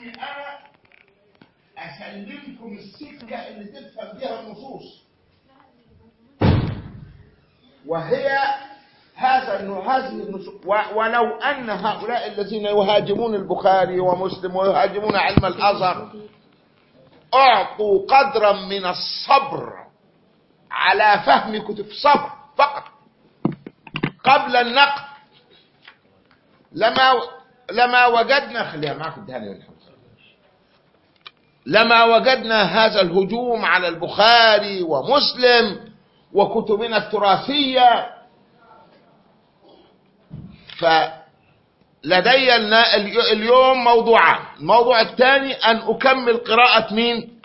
اني انا اسلمكم السكه اللي تفهم بها النصوص وهي هذا انه هذه النصوص و- ولو ان هؤلاء الذين يهاجمون البخاري ومسلم ويهاجمون علم الازهر اعطوا قدرا من الصبر على فهم كتب صبر فقط قبل النقد لما لما وجدنا خليها معك ادهاني والحمد لما وجدنا هذا الهجوم على البخاري ومسلم وكتبنا التراثية فلدي النا- اليو- اليوم موضوعان الموضوع الثاني أن أكمل قراءة مين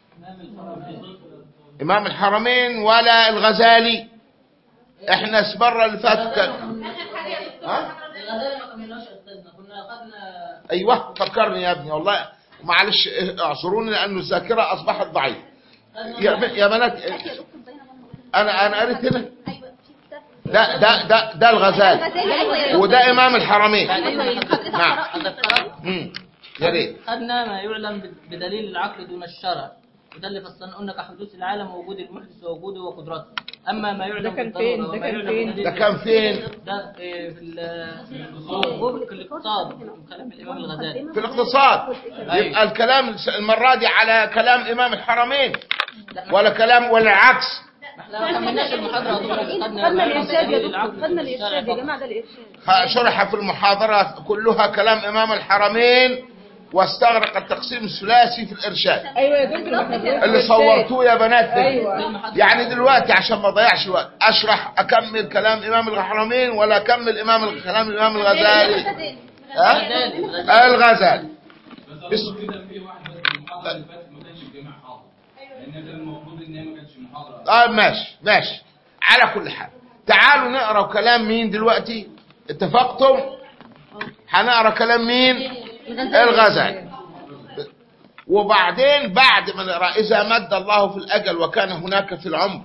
إمام الحرمين ولا الغزالي احنا المرة اللي فاتت كان- ها؟ الغزالي ما كملناش يا استاذنا كنا اخذنا ايوه فكرني يا ابني والله معلش اعذروني لأن الذاكرة أصبحت ضعيفة يا ب- يا بنات أنا أنا قريت هنا ده ده ده ده الغزالي وده إمام الحرمين نعم مم. يا ريت خدنا ما يعلم بدليل العقل دون الشرع وده اللي فصلنا قلنا كحدوث العالم ووجود المحدث ووجوده وقدرته اما ما يعلم ده كان بالضرورة فين؟ ده وما كان يعلم فين؟ بدليل ده كان فين؟ ده في في ال- في الاقتصاد كلام الامام الغزالي في الاقتصاد يبقى الكلام المرة دي على كلام إمام الحرمين ولا كلام ولا العكس احنا ما كملناش المحاضره أظن خدنا خدنا ما يعلم الارشاد يا بدليل دكتور العقل خدنا دون الارشاد الشرع يا جماعه ده الارشاد خ- شرح في المحاضرة كلها كلام إمام الحرمين واستغرق التقسيم الثلاثي في الإرشاد ايوه يا دكتور ما احنا بنقول اللي الإرشاد. صورتوه يا بنات ده. ايوه يعني دلوقتي عشان ما اضيعش الوقت اشرح اكمل كلام امام الحرمين ولا اكمل امام كلام الامام الغزالي ها الغزالي الغزالي. الغزالي بس اظن كده في واحد بس المحاضره اللي فاتت ما كانش الجامع حاضر لان كان المفروض ان هي ما كانتش محاضره اه ماشي ماشي على كل حال تعالوا نقرا كلام مين دلوقتي اتفقتم هنقرا كلام مين الغزالي وبعدين بعد ما نقرا اذا مد الله في الاجل وكان هناك في العمر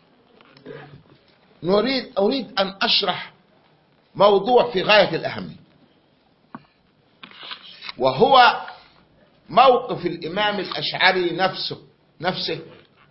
نريد اريد ان اشرح موضوع في غايه الاهميه وهو موقف الامام الاشعري نفسه نفسه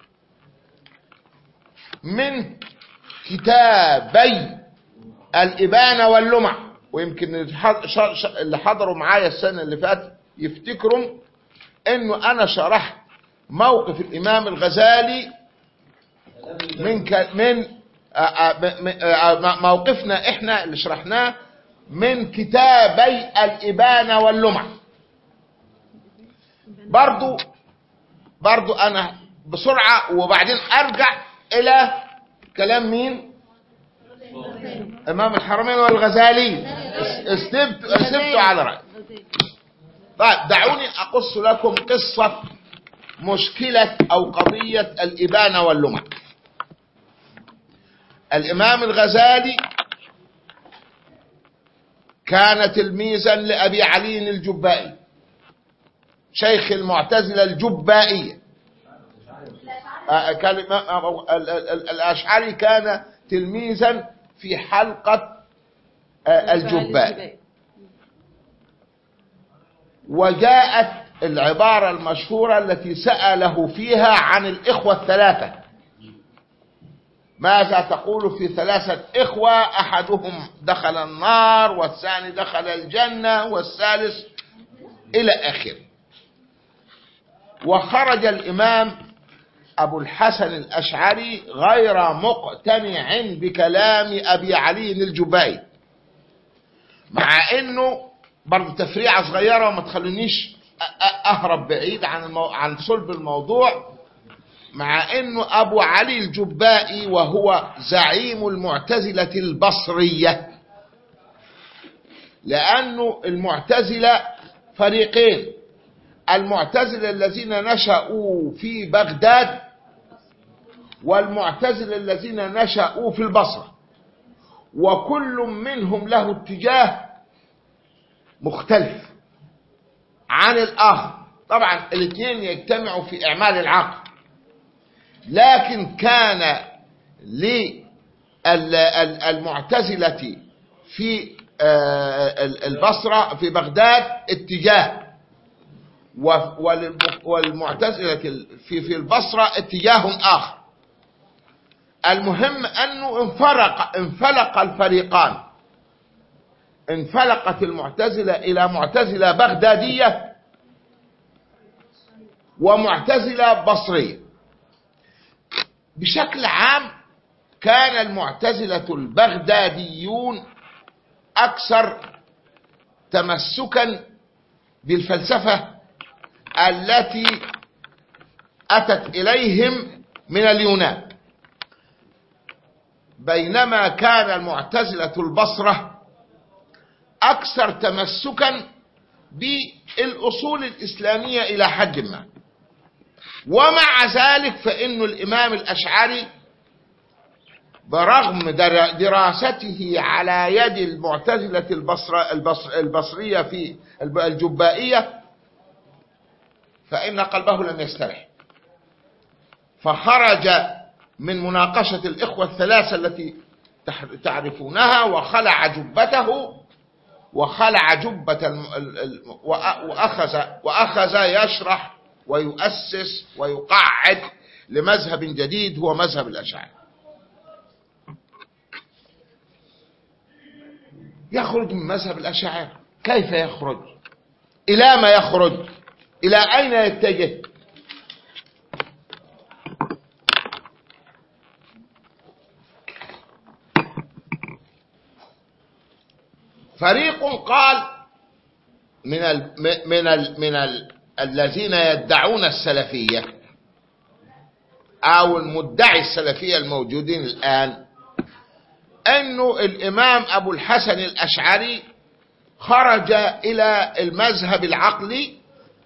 من كتابي الإبانة واللمع ويمكن الح- ش- ش- اللي حضروا معايا السنة اللي فاتت يفتكروا انه انا شرحت موقف الامام الغزالي من ك... من آ- آ- م- م- آ- موقفنا احنا اللي شرحناه من كتابي الإبانة واللمع برضو برضو انا بسرعة وبعدين ارجع الى كلام مين امام الحرمين والغزالي استبت استبتوا على رأي طيب دعوني اقص لكم قصة مشكلة او قضية الابانة واللمع الامام الغزالي كان تلميذا لابي علي الجبائي شيخ المعتزلة الجبائية آه، كان آه، ال- ال- ال- الأشعري كان تلميذا في حلقة آه، الجبائي وجاءت العبارة المشهورة التي سأله فيها عن الإخوة الثلاثة ماذا تقول في ثلاثة إخوة أحدهم دخل النار والثاني دخل الجنة والثالث إلى آخره وخرج الإمام أبو الحسن الأشعري غير مقتنع بكلام أبي علي الجبائي مع أنه برضه تفريعة صغيرة وما تخلونيش أ- أ- أهرب بعيد عن المو... عن صلب الموضوع مع أنه أبو علي الجبائي وهو زعيم المعتزلة البصرية لأنه المعتزلة فريقين المعتزلة الذين نشأوا في بغداد والمعتزلة الذين نشأوا في البصرة وكل منهم له اتجاه مختلف عن الآخر طبعا الاثنين يجتمعوا في إعمال العقل لكن كان للمعتزلة في آه، البصرة في بغداد اتجاه و- والم- والمعتزلة في في البصرة اتجاه آخر المهم أنه انفرق انفلق الفريقان انفلقت المعتزلة إلى معتزلة بغدادية ومعتزلة بصرية بشكل عام كان المعتزلة البغداديون أكثر تمسكا بالفلسفة التي أتت إليهم من اليونان بينما كان المعتزلة البصرة أكثر تمسكا بالأصول الإسلامية إلى حد ما ومع ذلك فإن الإمام الأشعري برغم در- دراسته على يد المعتزلة البصر البصر البصرية في الب- الجبائية فإن قلبه لم يسترح فخرج من مناقشة الإخوة الثلاثة التي تح- تعرفونها وخلع جبته وخلع جبة الم... ال- ال- وأ- وأخذ وأخذ يشرح ويؤسس ويقعد لمذهب جديد هو مذهب الأشاعرة يخرج من مذهب الأشاعرة كيف يخرج إلى ما يخرج إلى أين يتجه فريق قال من ال من ال من ال الذين يدعون السلفية أو المدعي السلفية الموجودين الآن أنه الإمام أبو الحسن الأشعري خرج إلى المذهب العقلي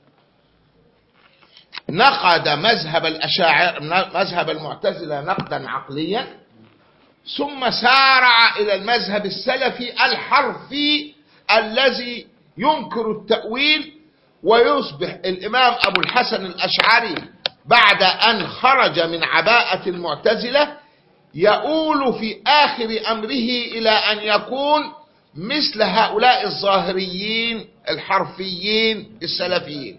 نقد مذهب الأشاعر مذهب المعتزلة نقدا عقليا ثم سارع إلى المذهب السلفي الحرفي الذي ينكر التأويل ويصبح الإمام أبو الحسن الأشعري بعد أن خرج من عباءة المعتزلة يؤول في آخر أمره إلى أن يكون مثل هؤلاء الظاهريين الحرفيين السلفيين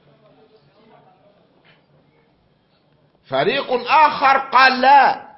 فريق آخر قال لا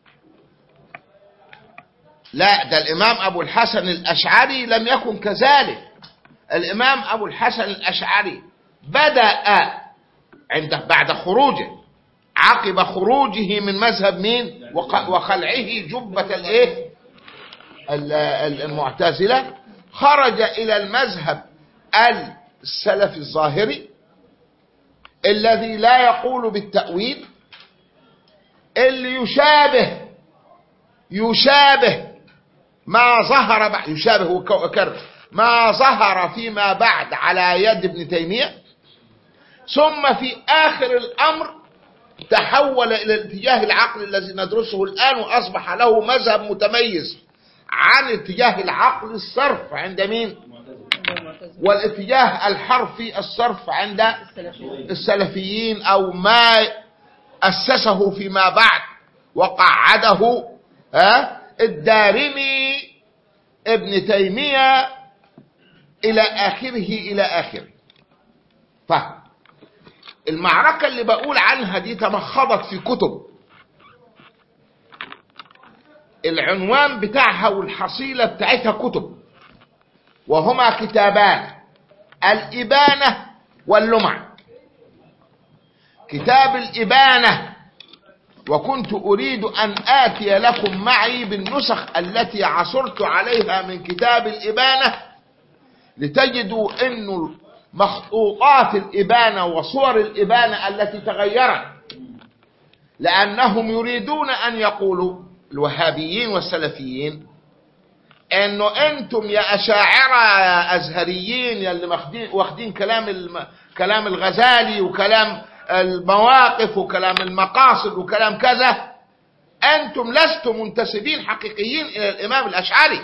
لا ده الإمام أبو الحسن الأشعري لم يكن كذلك الإمام أبو الحسن الأشعري بدأ عند بعد خروجه عقب خروجه من مذهب مين وق- وخلعه جبة الايه ال- ال- المعتزلة خرج إلى المذهب السلفي الظاهري الذي لا يقول بالتأويل اللي يشابه يشابه ما ظهر بعد يشابه وكرر ما ظهر فيما بعد على يد ابن تيمية ثم في آخر الأمر تحول إلى الاتجاه العقلي الذي ندرسه الآن وأصبح له مذهب متميز عن اتجاه العقل الصرف عند مين والاتجاه الحرفي الصرف عند السلفيين أو ما أسسه فيما بعد وقعده ها الدارمي ابن تيمية إلى آخره إلى آخره طيب المعركة اللي بقول عنها دي تمخضت في كتب العنوان بتاعها والحصيلة بتاعتها كتب وهما كتابان الإبانة واللمع كتاب الإبانة وكنت أريد أن آتي لكم معي بالنسخ التي عثرت عليها من كتاب الإبانة لتجدوا أن مخطوطات الإبانة وصور الإبانة التي تغيرت لأنهم يريدون أن يقولوا الوهابيين والسلفيين انه انتم يا اشاعره يا ازهريين يا اللي واخدين واخدين كلام الم... كلام الغزالي وكلام المواقف وكلام المقاصد وكلام كذا انتم لستم منتسبين حقيقيين الى الامام الاشعري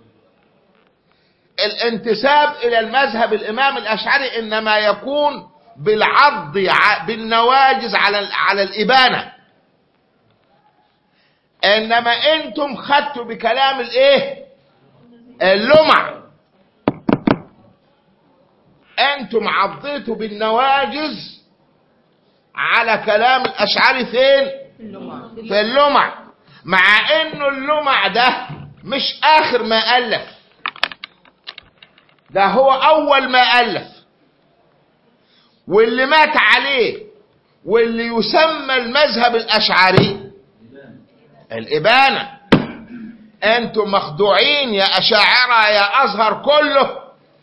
الانتساب الى المذهب الامام الاشعري انما يكون بالعض ع- بالنواجز على على الابانه انما انتم خدتوا بكلام الايه اللمع انتم عضيتوا بالنواجز على كلام الاشعري فين اللمع في اللمع مع انه اللمع ده مش اخر ما الف ده هو اول ما الف واللي مات عليه واللي يسمى المذهب الاشعري الابانه انتم مخدوعين يا اشاعره يا ازهر كله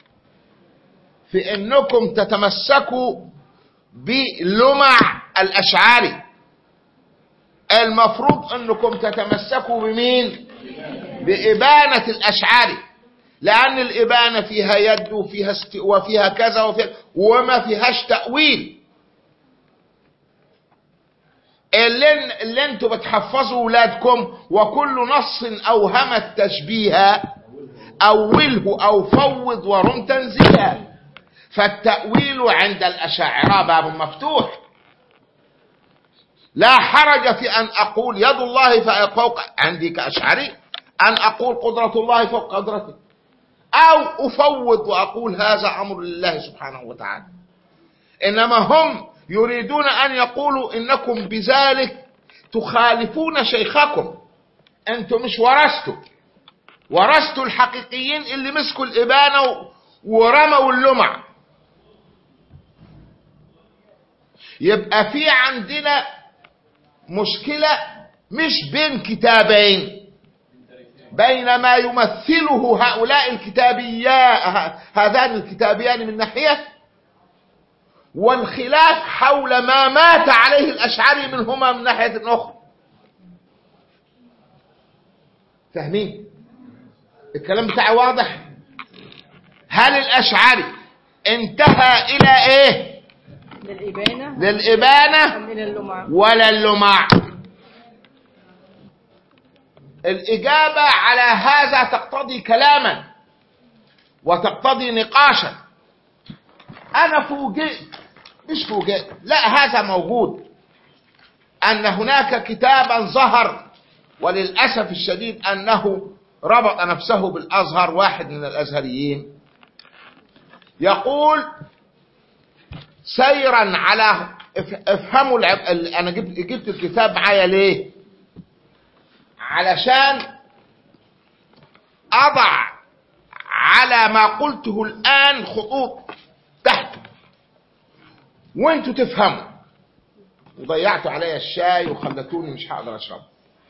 في انكم تتمسكوا بلمع الاشعري المفروض انكم تتمسكوا بمين بإبانة الأشعري لأن الإبانة فيها يد وفيها است... وفيها كذا وفيها وما فيهاش تأويل اللي, اللي انتوا بتحفظوا ولادكم وكل نص أوهم التشبيه أوله أو فوض ورم تنزيها فالتأويل عند الأشاعرة باب مفتوح لا حرج في أن أقول يد الله فوق عندي كأشعري أن أقول قدرة الله فوق قدرته أو أفوض وأقول هذا أمر لله سبحانه وتعالى إنما هم يريدون أن يقولوا إنكم بذلك تخالفون شيخكم أنتم مش ورثتوا ورثتوا الحقيقيين اللي مسكوا الإبانة ورموا اللمع يبقى في عندنا مشكلة مش بين كتابين بين ما يمثله هؤلاء الكتابيا هذان الكتابيان من ناحية والخلاف حول ما مات عليه الأشعري منهما من ناحية أخرى فاهمين الكلام بتاعي واضح هل الأشعري انتهى إلى إيه للإبانة للإبانة أم إلى اللمع ولا اللمع الإجابة على هذا تقتضي كلاما وتقتضي نقاشا أنا فوجئت مش فوجئت لا هذا موجود أن هناك كتابا ظهر وللأسف الشديد أنه ربط نفسه بالأزهر واحد من الأزهريين يقول سيرا على اف- افهموا العب... ال- انا جبت جبت الكتاب معايا ليه علشان اضع على ما قلته الان خطوط تحت وانتوا تفهموا وضيعتوا عليا الشاي وخلتوني مش هقدر اشرب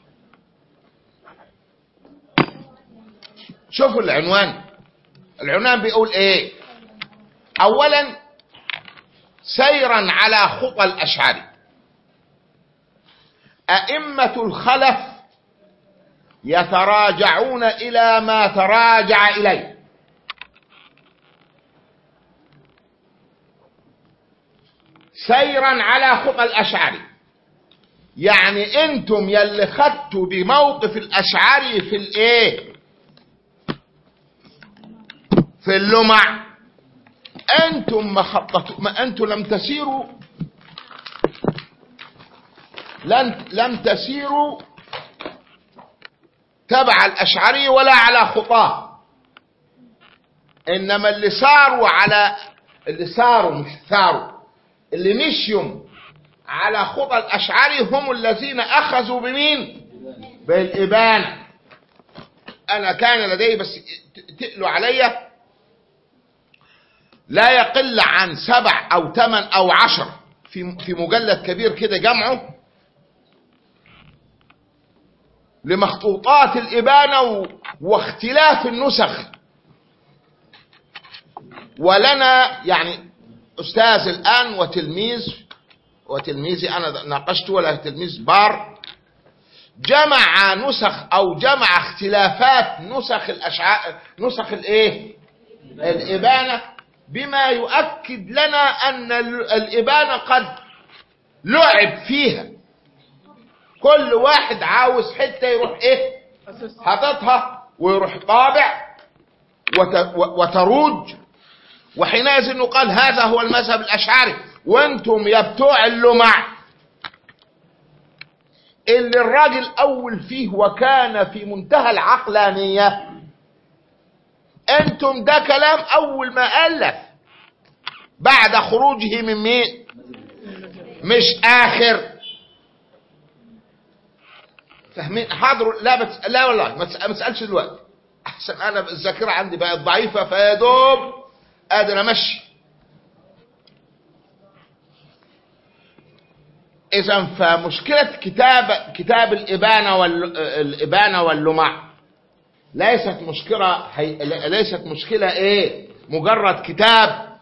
شوفوا العنوان العنوان بيقول ايه اولا سيرا على خطى الأشعري أئمة الخلف يتراجعون إلى ما تراجع إليه سيرا على خطى الأشعري يعني انتم يلي خدتوا بموقف الأشعري في الايه في اللمع انتم ما خططوا ما انتم لم تسيروا لن لم تسيروا تبع الاشعري ولا على خطاه انما اللي ساروا على اللي ساروا مش ثاروا اللي مشيوا على خطى الاشعري هم الذين اخذوا بمين بالابانه انا كان لدي بس تقلوا عليا لا يقل عن سبع او ثمان او عشر في في مجلد كبير كده جمعه لمخطوطات الإبانة و- واختلاف النسخ ولنا يعني أستاذ الآن وتلميذ وتلميذي أنا ناقشته ولا تلميذ بار جمع نسخ أو جمع اختلافات نسخ الأشعار نسخ الإيه؟ الإبانة بما يؤكد لنا أن ال- الإبانة قد لعب فيها كل واحد عاوز حتة يروح إيه حاططها ويروح طابع وت- و- وتروج وحينئذ يقال هذا هو المذهب الأشعري وانتم يا بتوع اللمع اللي الراجل أول فيه وكان في منتهى العقلانية انتم ده كلام اول ما الف بعد خروجه من مين مش اخر فاهمين حاضروا لا بس لا والله ما تس- ما تسالش دلوقتي احسن انا الذاكره عندي بقت ضعيفه فيا دوب قادر امشي اذا فمشكله كتاب كتاب الابانه وال الابانه واللمع ليست مشكله هي ليست مشكله ايه مجرد كتاب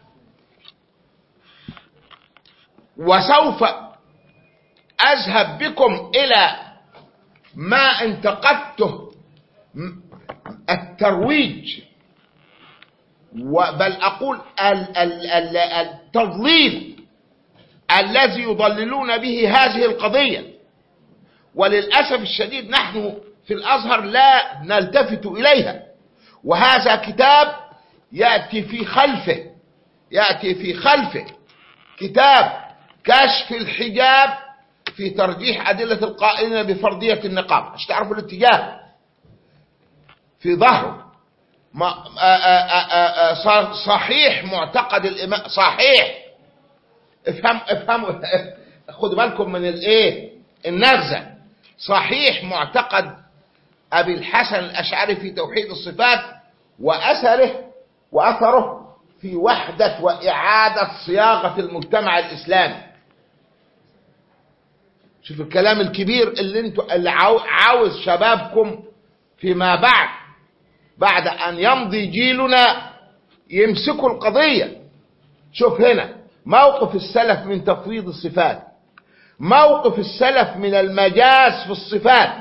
وسوف اذهب بكم الى ما انتقدته م- الترويج و- بل اقول ال- ال- ال- التضليل الذي يضللون به هذه القضيه وللاسف الشديد نحن في الازهر لا نلتفت اليها وهذا كتاب ياتي في خلفه ياتي في خلفه كتاب كشف الحجاب في ترجيح أدلة القائلين بفرضية النقاب عشان تعرفوا الاتجاه في ظهره ما آآ آآ آآ صحيح معتقد الإمام صحيح افهم افهموا خدوا بالكم من الايه النغزة صحيح معتقد أبي الحسن الأشعري في توحيد الصفات وأثره وأثره في وحدة وإعادة صياغة المجتمع الإسلامي شوف الكلام الكبير اللي انتوا اللي عاو- عاوز شبابكم فيما بعد بعد أن يمضي جيلنا يمسكوا القضية شوف هنا موقف السلف من تفويض الصفات موقف السلف من المجاز في الصفات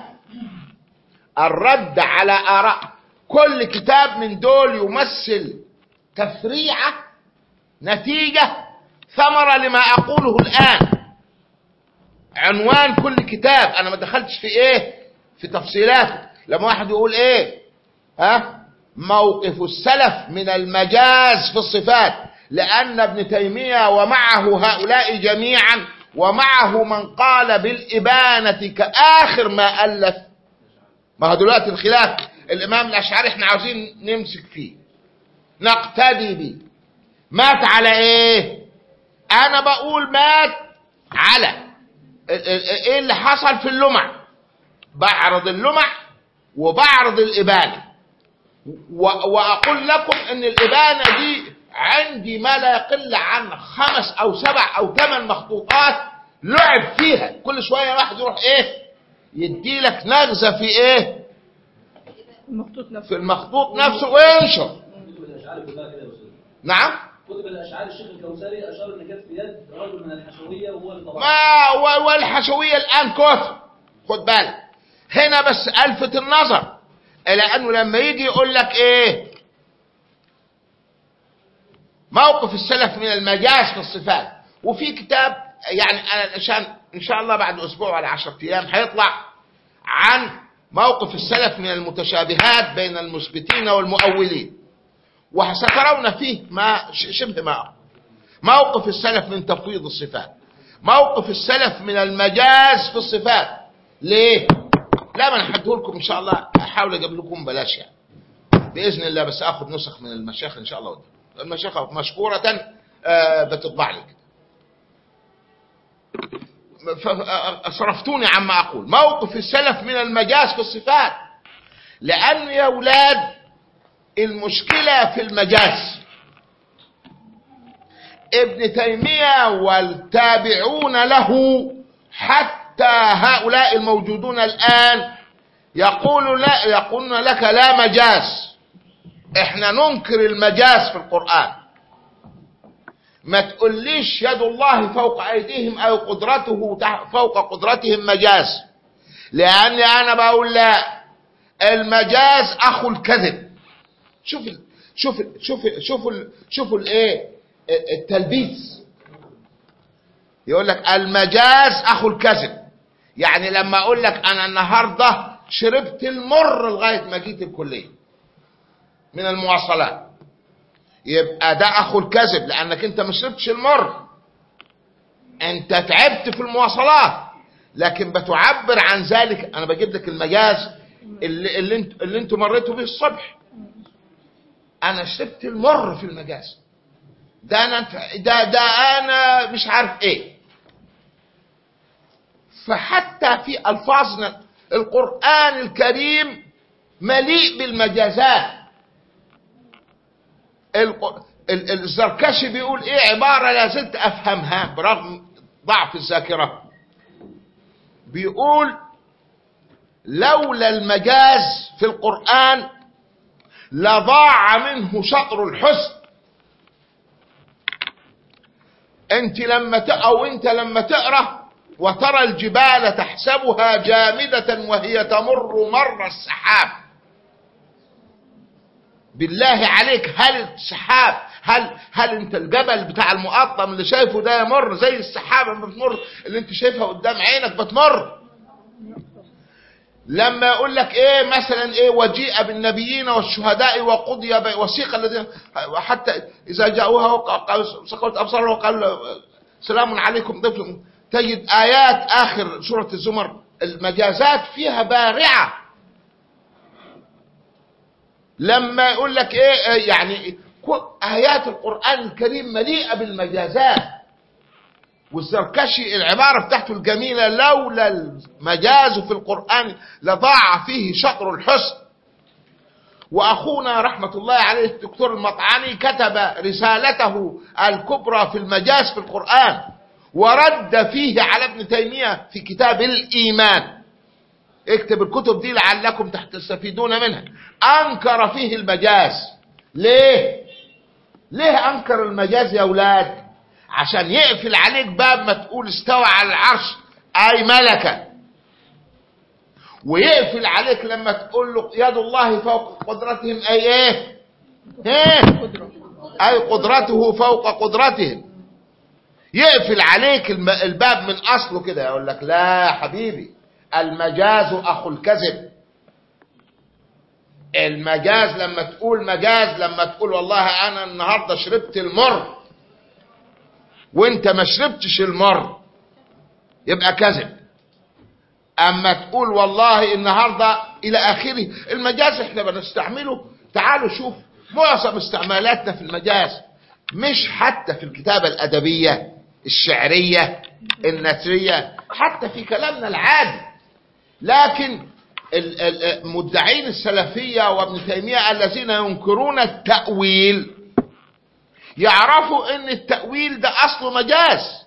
الرد على آراء كل كتاب من دول يمثل تفريعة نتيجة ثمرة لما أقوله الآن عنوان كل كتاب أنا ما دخلتش في إيه في تفصيلاته لما واحد يقول إيه ها موقف السلف من المجاز في الصفات لأن ابن تيمية ومعه هؤلاء جميعا ومعه من قال بالإبانة كآخر ما ألف ما هو دلوقتي الخلاف الإمام الأشعري احنا عاوزين نمسك فيه نقتدي به مات على ايه انا بقول مات على ال- ال- ايه اللي حصل في اللمع بعرض اللمع وبعرض الابانه و- واقول لكم ان الابانه دي عندي ما لا يقل عن خمس او سبع او ثمان مخطوطات لعب فيها كل شويه واحد يروح ايه يدي لك نغزه في ايه المخطوط نفسه في المخطوط نفسه وينشر كتب الاشعار كلها كده يا استاذ نعم كتب الاشعار الشيخ الكوثري اشار ان كانت في يد رجل من الحشويه وهو اللي طبعها ما و- والحشوية الآن كفر خد بالك هنا بس ألفت النظر إلى أنه لما يجي يقول لك إيه موقف السلف من المجاز في الصفات وفي كتاب يعني أنا عشان إن شاء الله بعد أسبوع ولا عشرة أيام هيطلع عن موقف السلف من المتشابهات بين المثبتين والمؤولين وسترون فيه ما ش- شبه ما أقول. موقف السلف من تفويض الصفات موقف السلف من المجاز في الصفات ليه لا ما انا هديهولكم ان شاء الله احاول اجيب لكم بلاش يعني باذن الله بس اخذ نسخ من المشايخ ان شاء الله ودي. المشايخ مشكوره آه، بتطبع لي كده ف- آه، صرفتوني عما اقول موقف السلف من المجاز في الصفات لان يا اولاد المشكله في المجاز ابن تيمية والتابعون له حتى هؤلاء الموجودون الآن يقول لا يقولون لك لا مجاز احنا ننكر المجاز في القرآن ما تقوليش يد الله فوق أيديهم أو قدرته تح- فوق قدرتهم مجاز لأني أنا بقول لا المجاز أخو الكذب شوف ال- شوف ال- شوف ال- شوف ال- شوفوا الايه التلبيس يقول لك المجاز اخو الكذب يعني لما اقول لك انا النهارده شربت المر لغايه ما جيت الكليه من المواصلات يبقى ده اخو الكذب لانك انت ما شربتش المر انت تعبت في المواصلات لكن بتعبر عن ذلك انا بجيب لك المجاز اللي اللي انت اللي انتوا مريتوا بيه الصبح انا شربت المر في المجاز ده انا ده ده انا مش عارف ايه فحتى في الفاظنا القران الكريم مليء بالمجازات الق- ال- ال- الزركشي بيقول ايه عباره لا زلت افهمها برغم ضعف الذاكره بيقول لولا المجاز في القران لضاع منه شطر الحسن انت لما ت... او انت لما تقرا وترى الجبال تحسبها جامدة وهي تمر مر السحاب بالله عليك هل السحاب هل هل انت الجبل بتاع المقطم اللي شايفه ده يمر زي السحابه لما بتمر اللي انت شايفها قدام عينك بتمر لما يقول لك ايه مثلا ايه وجيء بالنبيين والشهداء وقضي بي- وسيق الذين حتى اذا جاءوها وقال سقط ابصارهم وقال سلام عليكم ضيف تجد ايات اخر سوره الزمر المجازات فيها بارعه لما يقول لك ايه آه، يعني كل ايات القران الكريم مليئه بالمجازات والزركشي العبارة بتاعته الجميلة لولا المجاز في القرآن لضاع فيه شطر الحسن وأخونا رحمة الله عليه الدكتور المطعاني كتب رسالته الكبرى في المجاز في القرآن ورد فيه على ابن تيمية في كتاب الإيمان اكتب الكتب دي لعلكم تستفيدون منها أنكر فيه المجاز ليه؟ ليه أنكر المجاز يا أولاد؟ عشان يقفل عليك باب ما تقول استوى على العرش اي ملكة ويقفل عليك لما تقول له يد الله فوق قدرتهم اي ايه ايه اي قدرته فوق قدرتهم يقفل عليك الم- الباب من اصله كده يقول لك لا يا حبيبي المجاز اخو الكذب المجاز لما تقول مجاز لما تقول والله انا النهارده شربت المر وانت ما شربتش المر يبقى كذب اما تقول والله النهارده الى اخره المجاز احنا بنستعمله تعالوا شوف معظم استعمالاتنا في المجاز مش حتى في الكتابة الأدبية الشعرية النثرية حتى في كلامنا العادي لكن ال- ال- مدعين السلفية وابن تيمية الذين ينكرون التأويل يعرفوا ان التأويل ده اصله مجاز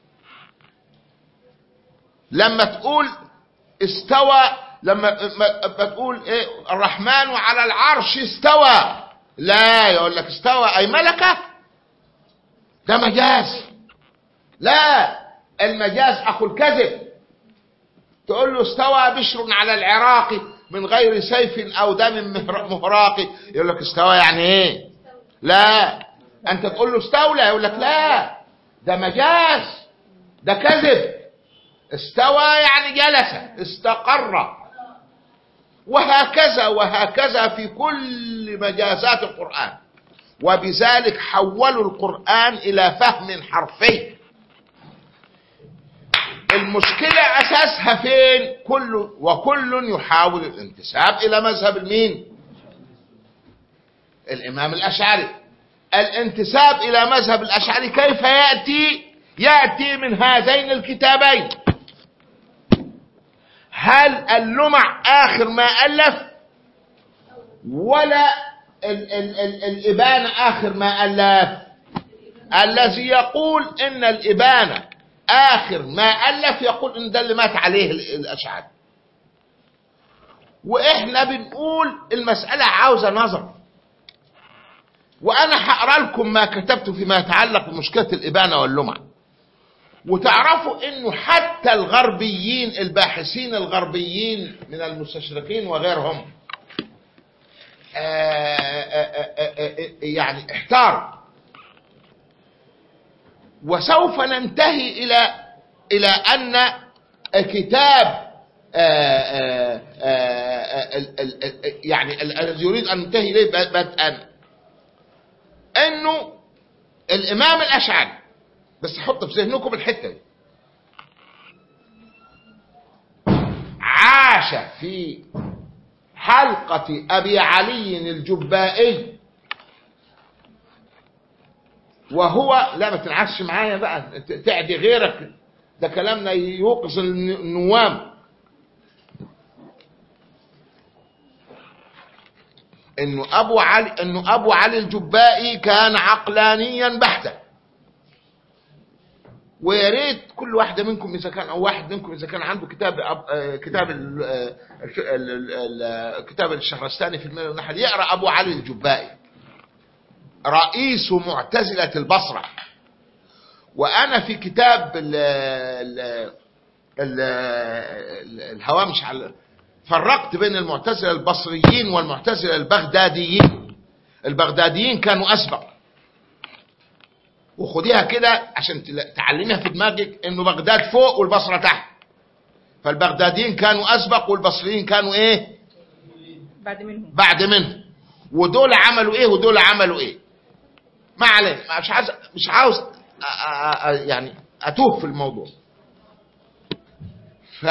لما تقول استوى لما ما- ما تقول ايه الرحمن على العرش استوى لا يقول لك استوى اي ملكه ده مجاز لا المجاز اخو الكذب تقول له استوى بشر على العراق من غير سيف او دم مهر- مهراق يقول لك استوى يعني ايه لا انت تقول له استولى يقول لك لا ده مجاز ده كذب استوى يعني جلس استقر وهكذا وهكذا في كل مجازات القرآن وبذلك حولوا القرآن إلى فهم حرفي المشكلة أساسها فين كل وكل يحاول الانتساب إلى مذهب المين الإمام الأشعري الانتساب إلى مذهب الأشعري كيف يأتي يأتي من هذين الكتابين هل اللمع آخر ما ألف ولا ال ال ال الإبانة آخر ما ألف الذي يقول إن الإبانة آخر ما ألف يقول إن ده اللي مات عليه ال- الأشعري وإحنا بنقول المسألة عاوزة نظر وأنا هقرأ لكم ما كتبته فيما يتعلق بمشكلة الإبانة واللمع وتعرفوا انه حتى الغربيين الباحثين الغربيين من المستشرقين وغيرهم آآ آآ آآ يعني احتار وسوف ننتهي الى الى ان كتاب آآ آآ ال- ال- ال- يعني ال- الذي يريد ان ننتهي اليه بدءا انه الامام الاشعري بس حط في ذهنكم الحته دي عاش في حلقة أبي علي الجبائي وهو لا ما تنعش معايا بقى ت- تعدي غيرك ده كلامنا يوقظ الن- النوام انه ابو علي انه ابو علي الجبائي كان عقلانيا بحتا ويا ريت كل واحده منكم اذا كان او واحد منكم اذا كان عنده كتاب أب- آه، كتاب ال- آه، ال- ال- ال- كتاب الشهرستاني في المال والنحل يقرا ابو علي الجبائي رئيس معتزله البصره وانا في كتاب ال ال ال ال الهوامش على فرقت بين المعتزله البصريين والمعتزله البغداديين البغداديين كانوا اسبق وخديها كده عشان تل- تعلميها في دماغك انه بغداد فوق والبصره تحت فالبغداديين كانوا اسبق والبصريين كانوا ايه بعد منهم بعد منه ودول عملوا ايه ودول عملوا ايه ما علينا مش عاوز مش عاوز أ- أ- أ- يعني اتوه في الموضوع ف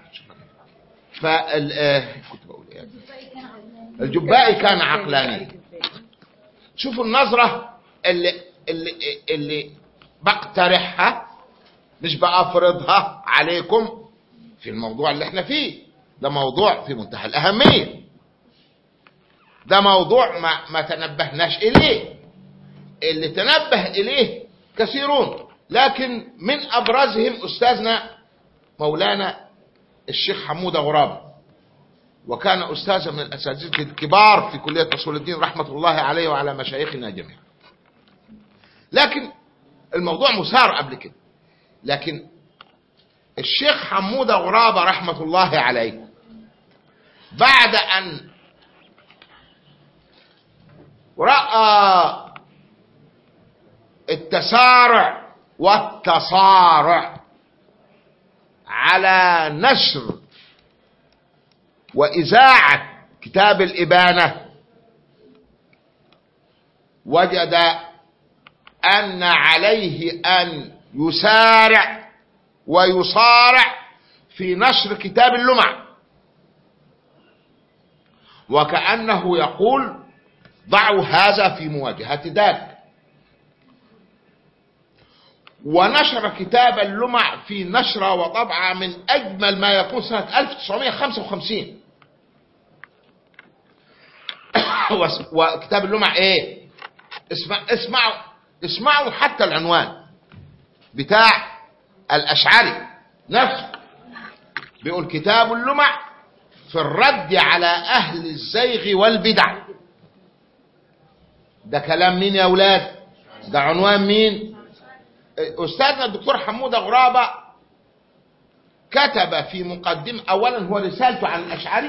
فال آه، كنت بقول ايه الجبائي كان عقلاني شوفوا النظرة اللي اللي اللي بقترحها مش بأفرضها عليكم في الموضوع اللي احنا فيه ده موضوع في منتهى الأهمية ده موضوع ما, ما تنبهناش إليه اللي تنبه إليه كثيرون لكن من أبرزهم أستاذنا مولانا الشيخ حمودة غراب وكان أستاذا من الأساتذة الكبار في كلية أصول الدين رحمة الله عليه وعلى مشايخنا جميعا لكن الموضوع مثار قبل كده لكن الشيخ حمودة غرابة رحمة الله عليه بعد أن رأى التسارع والتصارع على نشر وإذاعة كتاب الإبانة وجد أن عليه أن يسارع ويصارع في نشر كتاب اللمع وكأنه يقول ضعوا هذا في مواجهة ذاك ونشر كتاب اللمع في نشرة وطبعة من أجمل ما يكون سنة 1955 وس- وكتاب اللمع ايه اسمع اسمعوا اسمعوا حتى العنوان بتاع الأشعري نفسه بيقول كتاب اللمع في الرد على أهل الزيغ والبدع ده كلام مين يا أولاد ده عنوان مين أستاذنا الدكتور حمودة غرابة كتب في مقدمة أولا هو رسالته عن الأشعري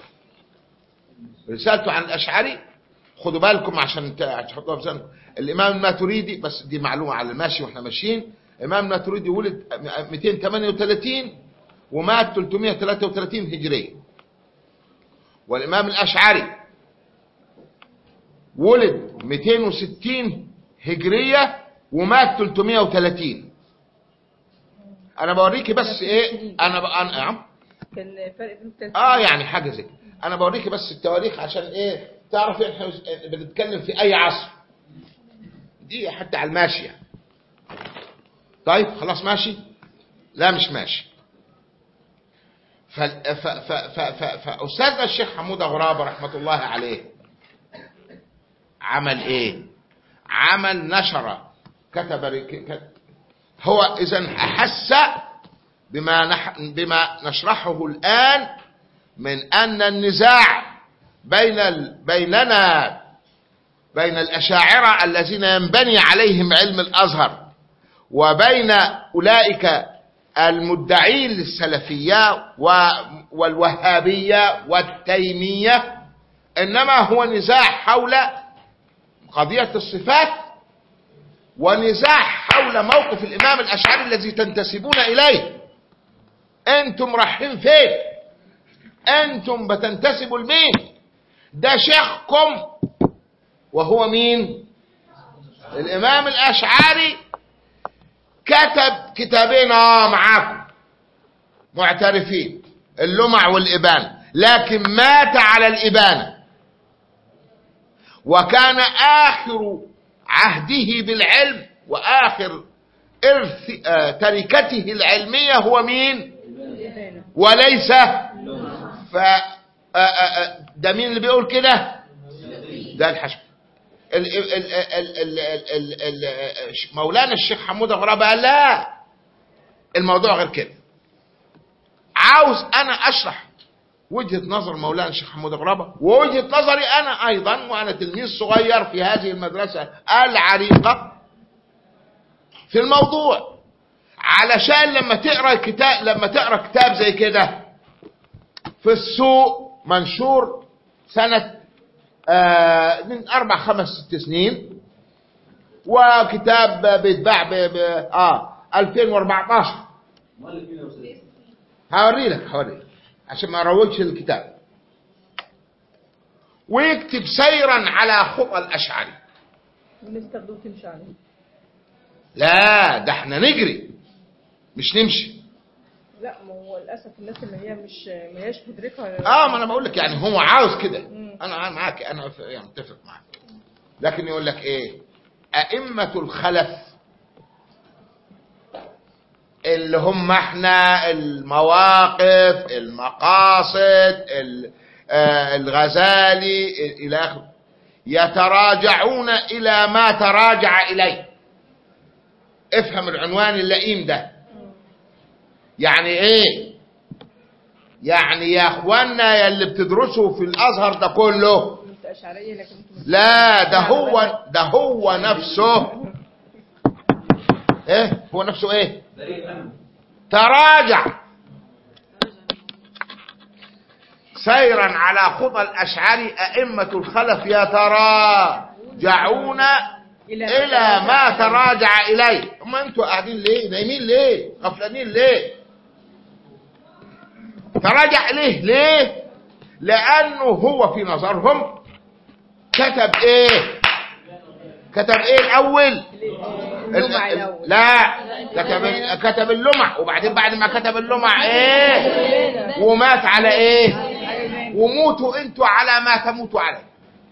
رسالته عن الأشعري خدوا بالكم عشان ت- تحطوها في ذهنكم الإمام الماتريدي بس دي معلومة على الماشي وإحنا ماشيين الإمام الماتريدي ولد 238 ومات 333 هجرية والإمام الأشعري ولد 260 هجرية ومات 330 أنا بوريكي بس إيه أنا بقى أنا نعم كان فرق بين التلاتة. اه يعني حاجه زي كده. انا بوريكي بس التواريخ عشان ايه تعرف احنا بنتكلم في اي عصر دي حتى على الماشي يعني. طيب خلاص ماشي لا مش ماشي ف- ف- ف- ف- ف- فاستاذنا الشيخ حموده غرابه رحمه الله عليه عمل ايه عمل نشر كتب رك- ك- هو اذا احس بما نح بما نشرحه الآن من أن النزاع بين ال... بيننا بين الأشاعرة الذين ينبني عليهم علم الأزهر وبين أولئك المدعين للسلفية و... والوهابية والتيمية إنما هو نزاع حول قضية الصفات ونزاع حول موقف الإمام الأشعري الذي تنتسبون إليه انتم رايحين فين انتم بتنتسبوا لمين ده شيخكم وهو مين الامام الاشعري كتب كتابين اه معاكم معترفين اللمع والابانه لكن مات على الابانه وكان اخر عهده بالعلم وآخر إرث آه، تركته العلمية هو مين الإبانة وليس ف آه، آه، آه، ده مين اللي بيقول كده ده الحشم ال- ال- ال- ال- ال- ال- ال- ال- مولانا الشيخ حمود غرابة قال لا الموضوع غير كده عاوز انا اشرح وجهة نظر مولانا الشيخ حمود غرابة ووجهة نظري انا ايضا وانا تلميذ صغير في هذه المدرسة العريقة في الموضوع علشان لما تقرا كتاب لما تقرا كتاب زي كده في السوق منشور سنة آه، من أربع خمس ست سنين وكتاب بيتباع ب ب- اه 2014 مؤلف مين يا استاذ؟ هوري لك هوري لك عشان ما اروجش الكتاب ويكتب سيرا على خطى الاشعري والناس تاخده وتمشي عليه لا ده احنا نجري مش نمشي لا ما هو للاسف الناس اللي هي مش ما هياش مدركه اه ما انا بقول لك يعني هو عاوز كده مم. انا أنا معاك انا ف- يعني متفق معاك لكن يقول لك ايه ائمه الخلف اللي هم احنا المواقف المقاصد ال- آه، الغزالي الى اخره يتراجعون الى ما تراجع اليه افهم العنوان اللئيم ده يعني ايه يعني يا اخوانا يا اللي بتدرسوا في الازهر ده كله انت اشعريه لكن انتوا مش- لا ده هو ده هو نفسه ايه هو نفسه ايه بريء منه تراجع سيرا على خطى الاشعري ائمه الخلف يتراجعون الى ما تراجع اليه اما انتوا قاعدين ليه نايمين ليه غفلانين ليه تراجع اليه ليه لانه هو في نظرهم كتب ايه كتب ايه الاول اللمع ال- الاول لا كتب ال- كتب اللمع وبعدين بعد ما كتب اللمع ايه ومات على ايه وموتوا انتوا على ما تموتوا عليه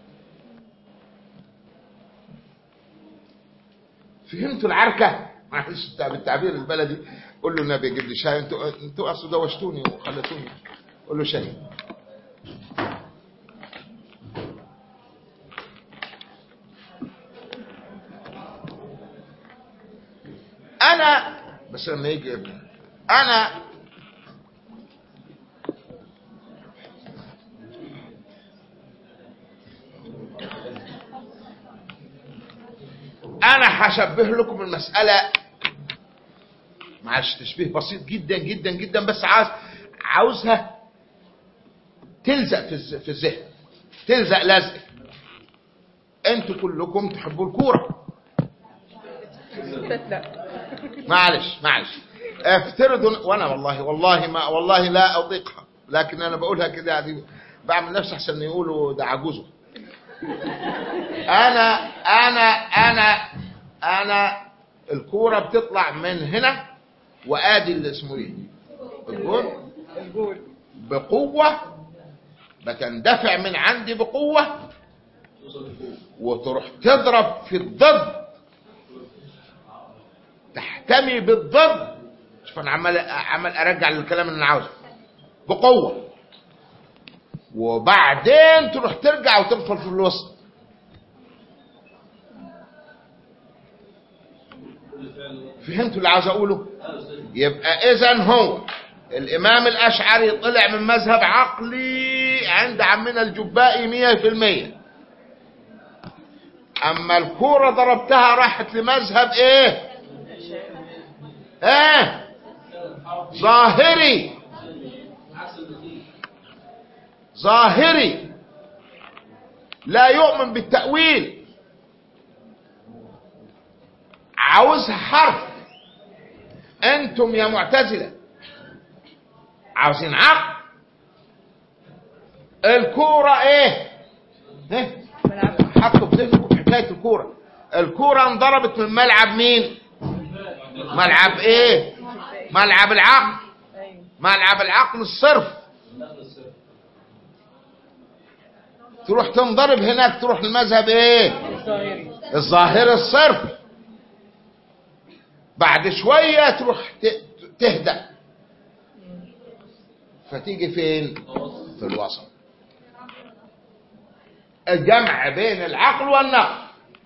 فهمتوا العركة معلش التع- بالتعبير البلدي قول له النبي يجيب لي شاي انتوا انتوا اصلا دوشتوني وخلتوني قول له شاي انا بس لما يجي ابني انا انا هشبه لكم المسألة معلش تشبيه بسيط جدا جدا جدا بس عاوز عاوزها تلزق في الز- في الذهن تلزق لزق انتوا كلكم تحبوا الكوره ستات لا معلش معلش افترضوا وانا والله والله ما والله لا اطيقها لكن انا بقولها كده يعني بعمل نفسي احسن يقولوا ده عجوزه انا انا انا انا الكوره بتطلع من هنا وادي اللي اسمه ايه الجول الجول بقوه بتندفع من عندي بقوه وتروح تضرب في الضد تحتمي بالضد شوف انا عمال عمال ارجع للكلام اللي انا عاوزه بقوه وبعدين تروح ترجع وتدخل في الوسط فهمتوا اللي عاوز اقوله يبقى اذا هو الامام الاشعري طلع من مذهب عقلي عند عمنا الجبائي مية في المية اما الكورة ضربتها راحت لمذهب ايه ايه ظاهري ظاهري لا يؤمن بالتأويل عاوزها حرف انتم يا معتزلة عاوزين عقل الكورة ايه ايه ملعب حطوا في ذهنكم حكاية الكورة الكورة انضربت من ملعب مين ملعب ايه ملعب العقل ايوه ملعب العقل الصرف تروح تنضرب هناك تروح المذهب ايه الظاهري الظاهر الصرف بعد شوية تروح ت- تهدأ فتيجي فين في الوسط الجمع بين العقل والنقل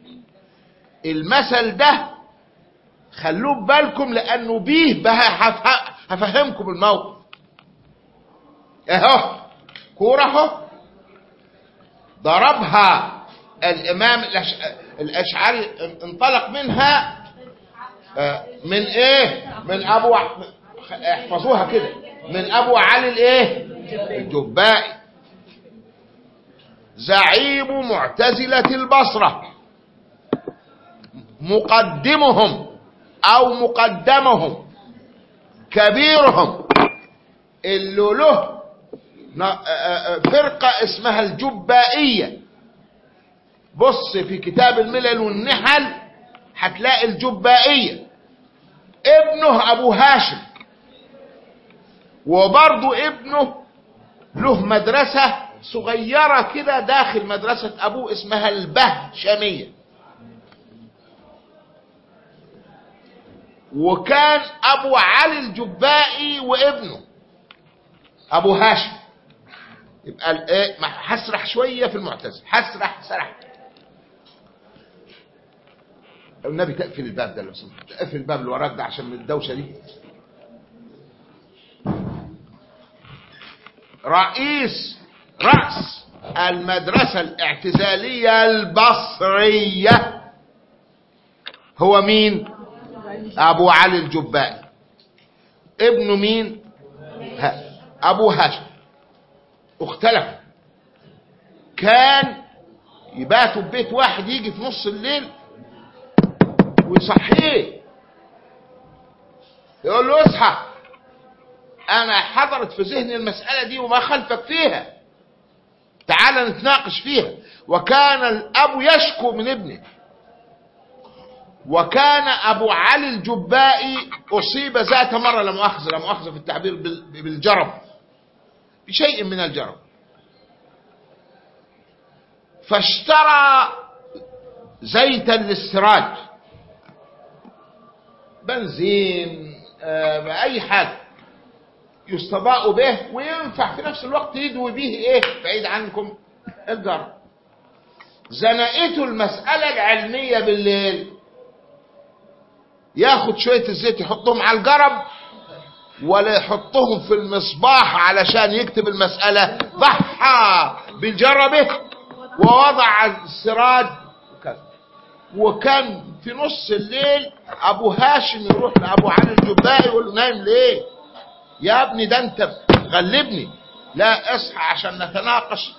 المثل ده خلوه بالكم لانه بيه بها هف- هفهمكم الموقف اهو كوره اهو ضربها الامام الأش- الاشعري انطلق منها آه، من ايه من ابو ع- احفظوها كده من ابو علي الايه الجبائي زعيم معتزلة البصرة مقدمهم او مقدمهم كبيرهم اللي له ن- آه، آه، فرقة اسمها الجبائية بص في كتاب الملل والنحل هتلاقي الجبائية ابنه ابو هاشم وبرضه ابنه له مدرسة صغيرة كده داخل مدرسة ابوه اسمها البهشمية وكان ابو علي الجبائي وابنه ابو هاشم يبقى ال- ايه ما هسرح شويه في المعتزله هسرح سرح النبي تقفل الباب ده لو سمحت تقفل الباب اللي وراك ده عشان من الدوشه دي رئيس رأس المدرسة الاعتزالية البصرية هو مين؟ أبو علي الجبائي ابنه مين؟ ها. أبو هاشم اختلفوا كان يباتوا في بيت واحد يجي في نص الليل ويصحيه يقول له اصحى انا حضرت في ذهني المسألة دي وما خلفك فيها تعال نتناقش فيها وكان الاب يشكو من ابنه وكان ابو علي الجبائي اصيب ذات مرة لا مؤاخذة لا مؤاخذة في التعبير بال- بالجرب بشيء من الجرب فاشترى زيتا للسراج بنزين آه، اي حاجه يستضاء به وينفع في نفس الوقت يدوي به ايه بعيد عنكم الجرب زنقته المسألة العلمية بالليل ياخد شوية الزيت يحطهم على الجرب ولا يحطهم في المصباح علشان يكتب المسألة ضحى بجربه ووضع السراج وكذا وكان في نص الليل ابو هاشم يروح لابو علي الجبائي يقول له نايم ليه يا ابني ده انت غلبني لا اصحى عشان نتناقش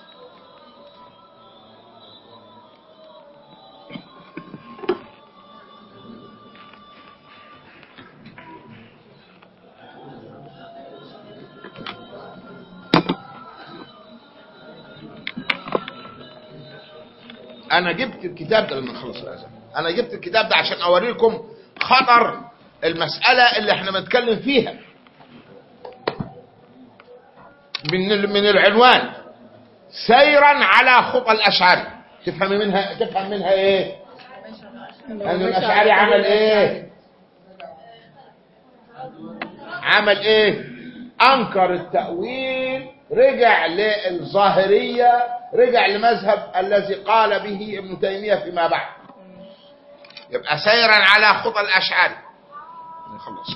انا جبت الكتاب ده لما نخلص الاذان انا جبت الكتاب ده عشان اوريكم خطر المسألة اللي احنا بنتكلم فيها من ال- من العنوان سيرا على خطى الاشعري تفهم منها تفهم منها ايه ان الاشعري عمل ايه عمل ايه انكر التأويل رجع للظاهرية رجع لمذهب الذي قال به ابن تيمية فيما بعد يبقى سيرا على خطى الاشعري نخلص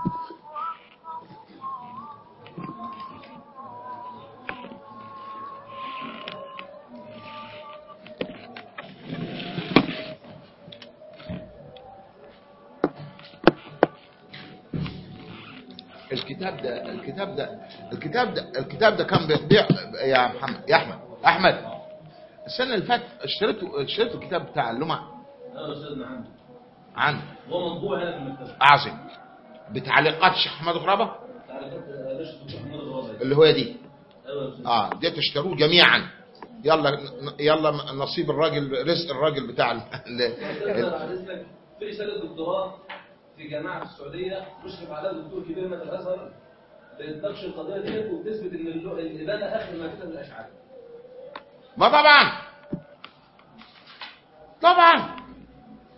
الكتاب ده الكتاب ده الكتاب ده الكتاب ده كان بيبيع يا محمد يا احمد احمد السنه اللي فاتت اشتريته اشتريت الكتاب بتاع اللمع اه استاذنا عندي عنه هو مطبوع هنا في المكتبه عظيم بتعليقات الشيخ احمد غرابه تعرفت باشا الدكتور محمد الغرابي اللي هو دي ايوه يا أستاذ. اه دي تشتروه جميعا يلا يلا نصيب الراجل رزق الراجل بتاع ال- ال- أستاذنا بعد اذنك في رساله دكتوراه في جامعه في السعوديه مشرف عليها دكتور كبير من الازهر بتناقش القضيه ديت وبتثبت ان اللو- الابانه اخر ما كتب الاشعري ما طبعا طبعا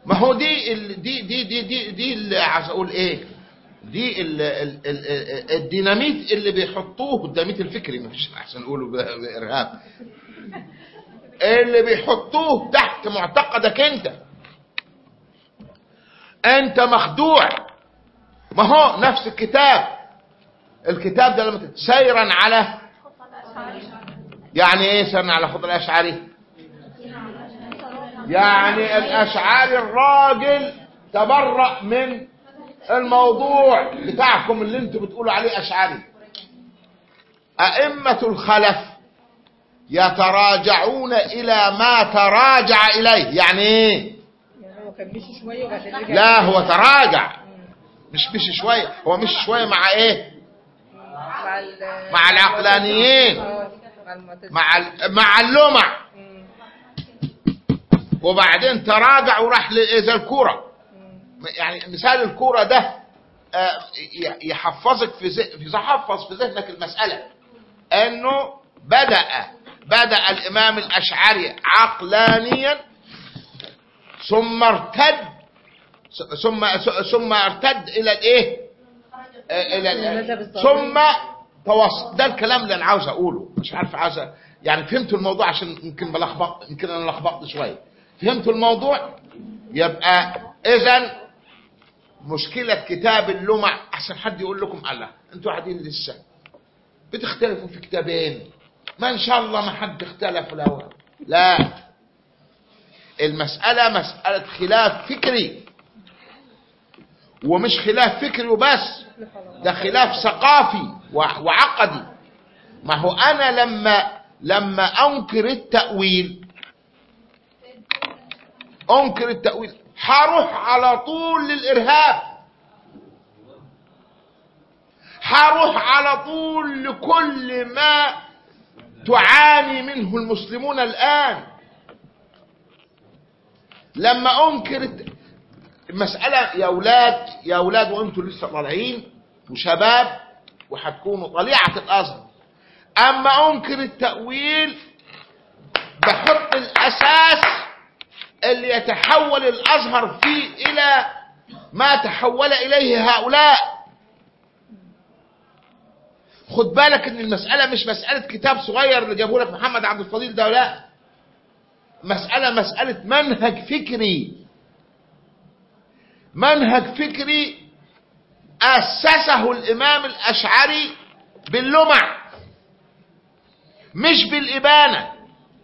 ما هو دي ال... دي دي دي دي دي اللي عايز اقول ايه دي ال... ال... ال... الديناميت اللي بيحطوه الديناميت الفكري مش احسن نقوله ب- بارهاب اللي بيحطوه تحت معتقدك انت انت مخدوع ما هو نفس الكتاب الكتاب ده لما ت- سيرا على يعني ايه سيرا على خضر الاشعري يعني الاشعري الراجل تبرأ من الموضوع بتاعكم اللي انتوا بتقولوا عليه اشعري ائمة الخلف يتراجعون الى ما تراجع اليه يعني ايه يعني هو كان مشي شويه وبعدين رجع لا هو تراجع مش مش شوية هو مش شوية مع ايه مع ال- مع العقلانيين. آه، مع المعتزلة. مع ال- مع اللمع مم. وبعدين تراجع وراح لإذا الكورة مم. يعني مثال الكورة ده آه، ي- يحفظك في ذه- في يحفظ في ذهنك المسألة انه بدأ بدأ الامام الاشعري عقلانيا ثم ارتد ثم ثم ارتد الى الايه آه، الى المذهب ال- الظاهري. ثم توسط ده الكلام اللي انا عاوز اقوله مش عارف عاوز أ- يعني فهمتوا الموضوع عشان يمكن بلخبط يمكن انا لخبطت شويه فهمتوا الموضوع يبقى اذا مشكلة كتاب اللمع أحسن حد يقول لكم الله أنتوا قاعدين لسه بتختلفوا في كتابين ما إن شاء الله ما حد اختلف له لا المسألة مسألة خلاف فكري ومش خلاف فكري وبس ده خلاف ثقافي وع- وعقدي ما هو أنا لما لما أنكر التأويل أنكر التأويل هروح على طول للإرهاب هروح على طول لكل ما تعاني منه المسلمون الآن لما أنكر الت- المسألة يا أولاد يا أولاد وأنتم لسه طالعين وشباب وهتكونوا طليعة الأزهر أما أنكر التأويل بحط الأساس اللي يتحول الازهر فيه الى ما تحول اليه هؤلاء خد بالك ان المسألة مش مسألة كتاب صغير اللي جابه لك محمد عبد الفضيل ده لا مسألة مسألة منهج فكري منهج فكري أسسه الإمام الأشعري باللمع مش بالإبانة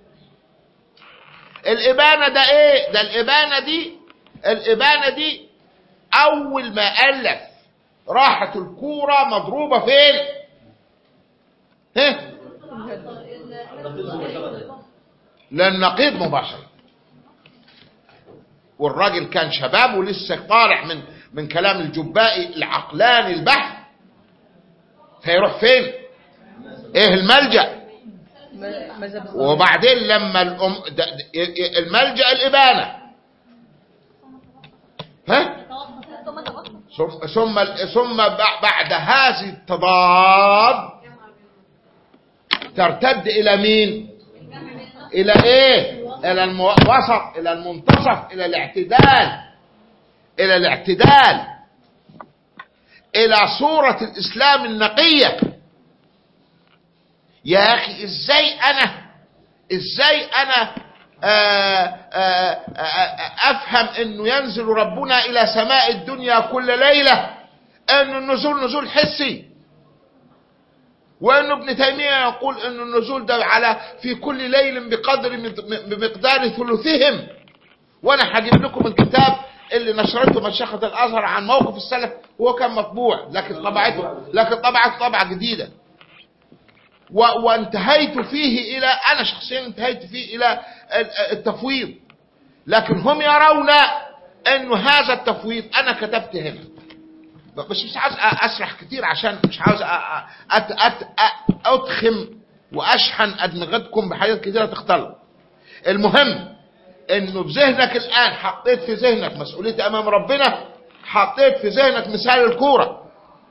الإبانة ده إيه؟ ده الإبانة دي الإبانة دي أول ما ألف راحت الكورة مضروبة فين؟ ها؟ للنقيض مباشرة والراجل كان شباب ولسه طالع من من كلام الجبائي العقلاني البحث فيروح فين؟ ايه الملجأ؟ م- مذهب الظاهري. وبعدين لما الأم ده ده- الملجأ الإبانة ها ثم ثم ثم بع- بعد هذه التضاد ترتد إلى مين؟ إلى إيه؟ إلى الوسط إلى المنتصف إلى الاعتدال إلى الاعتدال إلى صورة الإسلام النقية يا أخي إزاي أنا إزاي أنا آآ آآ آآ أفهم أنه ينزل ربنا إلى سماء الدنيا كل ليلة أن النزول نزول حسي وأن ابن تيمية يقول أن النزول ده على في كل ليل بقدر بمقدار ثلثهم وأنا هجيب لكم الكتاب اللي نشرته مشيخة الأزهر عن موقف السلف هو كان مطبوع لكن طبعته لكن طبعته طبعة جديدة و- وانتهيت فيه إلى أنا شخصيا انتهيت فيه إلى ال- التفويض لكن هم يرون أنه هذا التفويض أنا كتبت هنا بس مش عاوز أ- أسرح كتير عشان مش عاوز أ- أ- أت أت أ- أتخم وأشحن أدمغتكم بحاجات كتيرة تختلط المهم انه بذهنك الان حطيت في ذهنك مسؤوليتي امام ربنا حطيت في ذهنك مثال الكوره